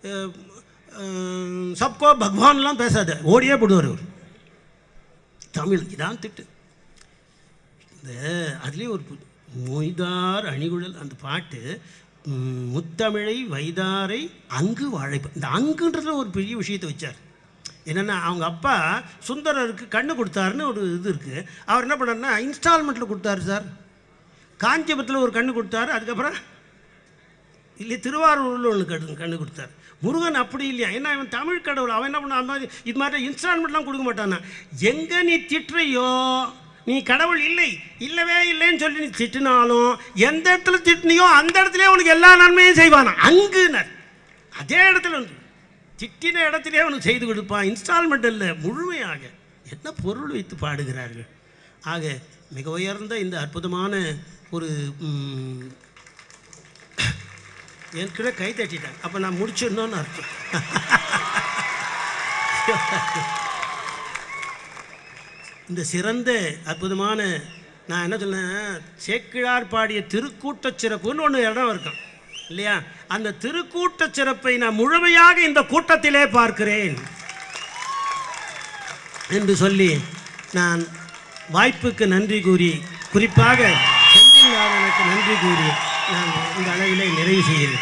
சப்கோ பகவான்லாம் பேசாத ஓடியே போடுவார் அவர் தமிழ் இதான் திட்டு இந்த அதுலேயே ஒரு பு- மொய்தார் அணிகுழல் அந்த பாட்டு ம், முத்தமிழை வைதாரை அங்கு வாழைப்ப இந்த அங்குன்றதுல ஒரு பெரிய விஷயத்தை வச்சார் என்னென்னா அவங்க அப்பா சுந்தரருக்கு கண்ணு கொடுத்தாருன்னு ஒரு இது இருக்குது அவர் என்ன பண்ணாருன்னா இன்ஸ்டால்மெண்ட்டில் கொடுத்தாரு சார் காஞ்சிபுரத்தில் ஒரு கண்ணு கொடுத்தாரு அதுக்கப்புறம் இல்லை திருவாரூரில் ஒன்று கண்ணு கண்ணு கொடுத்தாரு முருகன் அப்படி இல்லையா ஏன்னா இவன் தமிழ் கடவுள் அவன் என்ன பண்ண அந்த மாதிரி இது மாதிரி இன்ஸ்டால்மெண்ட்லாம் கொடுக்க மாட்டானா எங்கே நீ திட்டுறையோ நீ கடவுள் இல்லை இல்லவே இல்லைன்னு சொல்லி நீ திட்டினாலும் எந்த இடத்துல திட்டினியோ அந்த இடத்துல உனக்கு எல்லா நன்மையும் செய்வானா அங்குனர் அதே இடத்துல வந்து திட்டின இடத்திலே அவனுக்கு செய்து கொடுப்பான் இன்ஸ்டால்மெண்ட் இல்லை முழுமையாக என்ன பொருள் வைத்து பாடுகிறார்கள் ஆக மிக உயர்ந்த இந்த அற்புதமான ஒரு ம், ஏற்கனவே கை தட்டிட்டாங்க அப்போ நான் முடிச்சிடணும்னு அர்த்தம் இந்த சிறந்த அற்புதமான நான் என்ன சொன்னேன் சேக்கிழார் பாடிய திருக்கூட்டச் சிறப்புன்னு ஒன்று இடம் இருக்கும் இல்லையா அந்த திருக்கூட்டச் சிறப்பை நான் முழுமையாக இந்த கூட்டத்திலே பார்க்கிறேன் என்று சொல்லி நான் வாய்ப்புக்கு நன்றி கூறி குறிப்பாக செந்தில்நாதனுக்கு நன்றி கூறி நான் இந்த அளவிலே நிறைவு செய்கிறேன்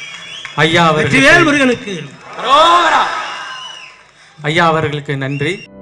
ஐயா அவர்களுக்கு வெற்றிவேல் முருகனுக்கு அரோகரா. ஐயா அவர்களுக்கு நன்றி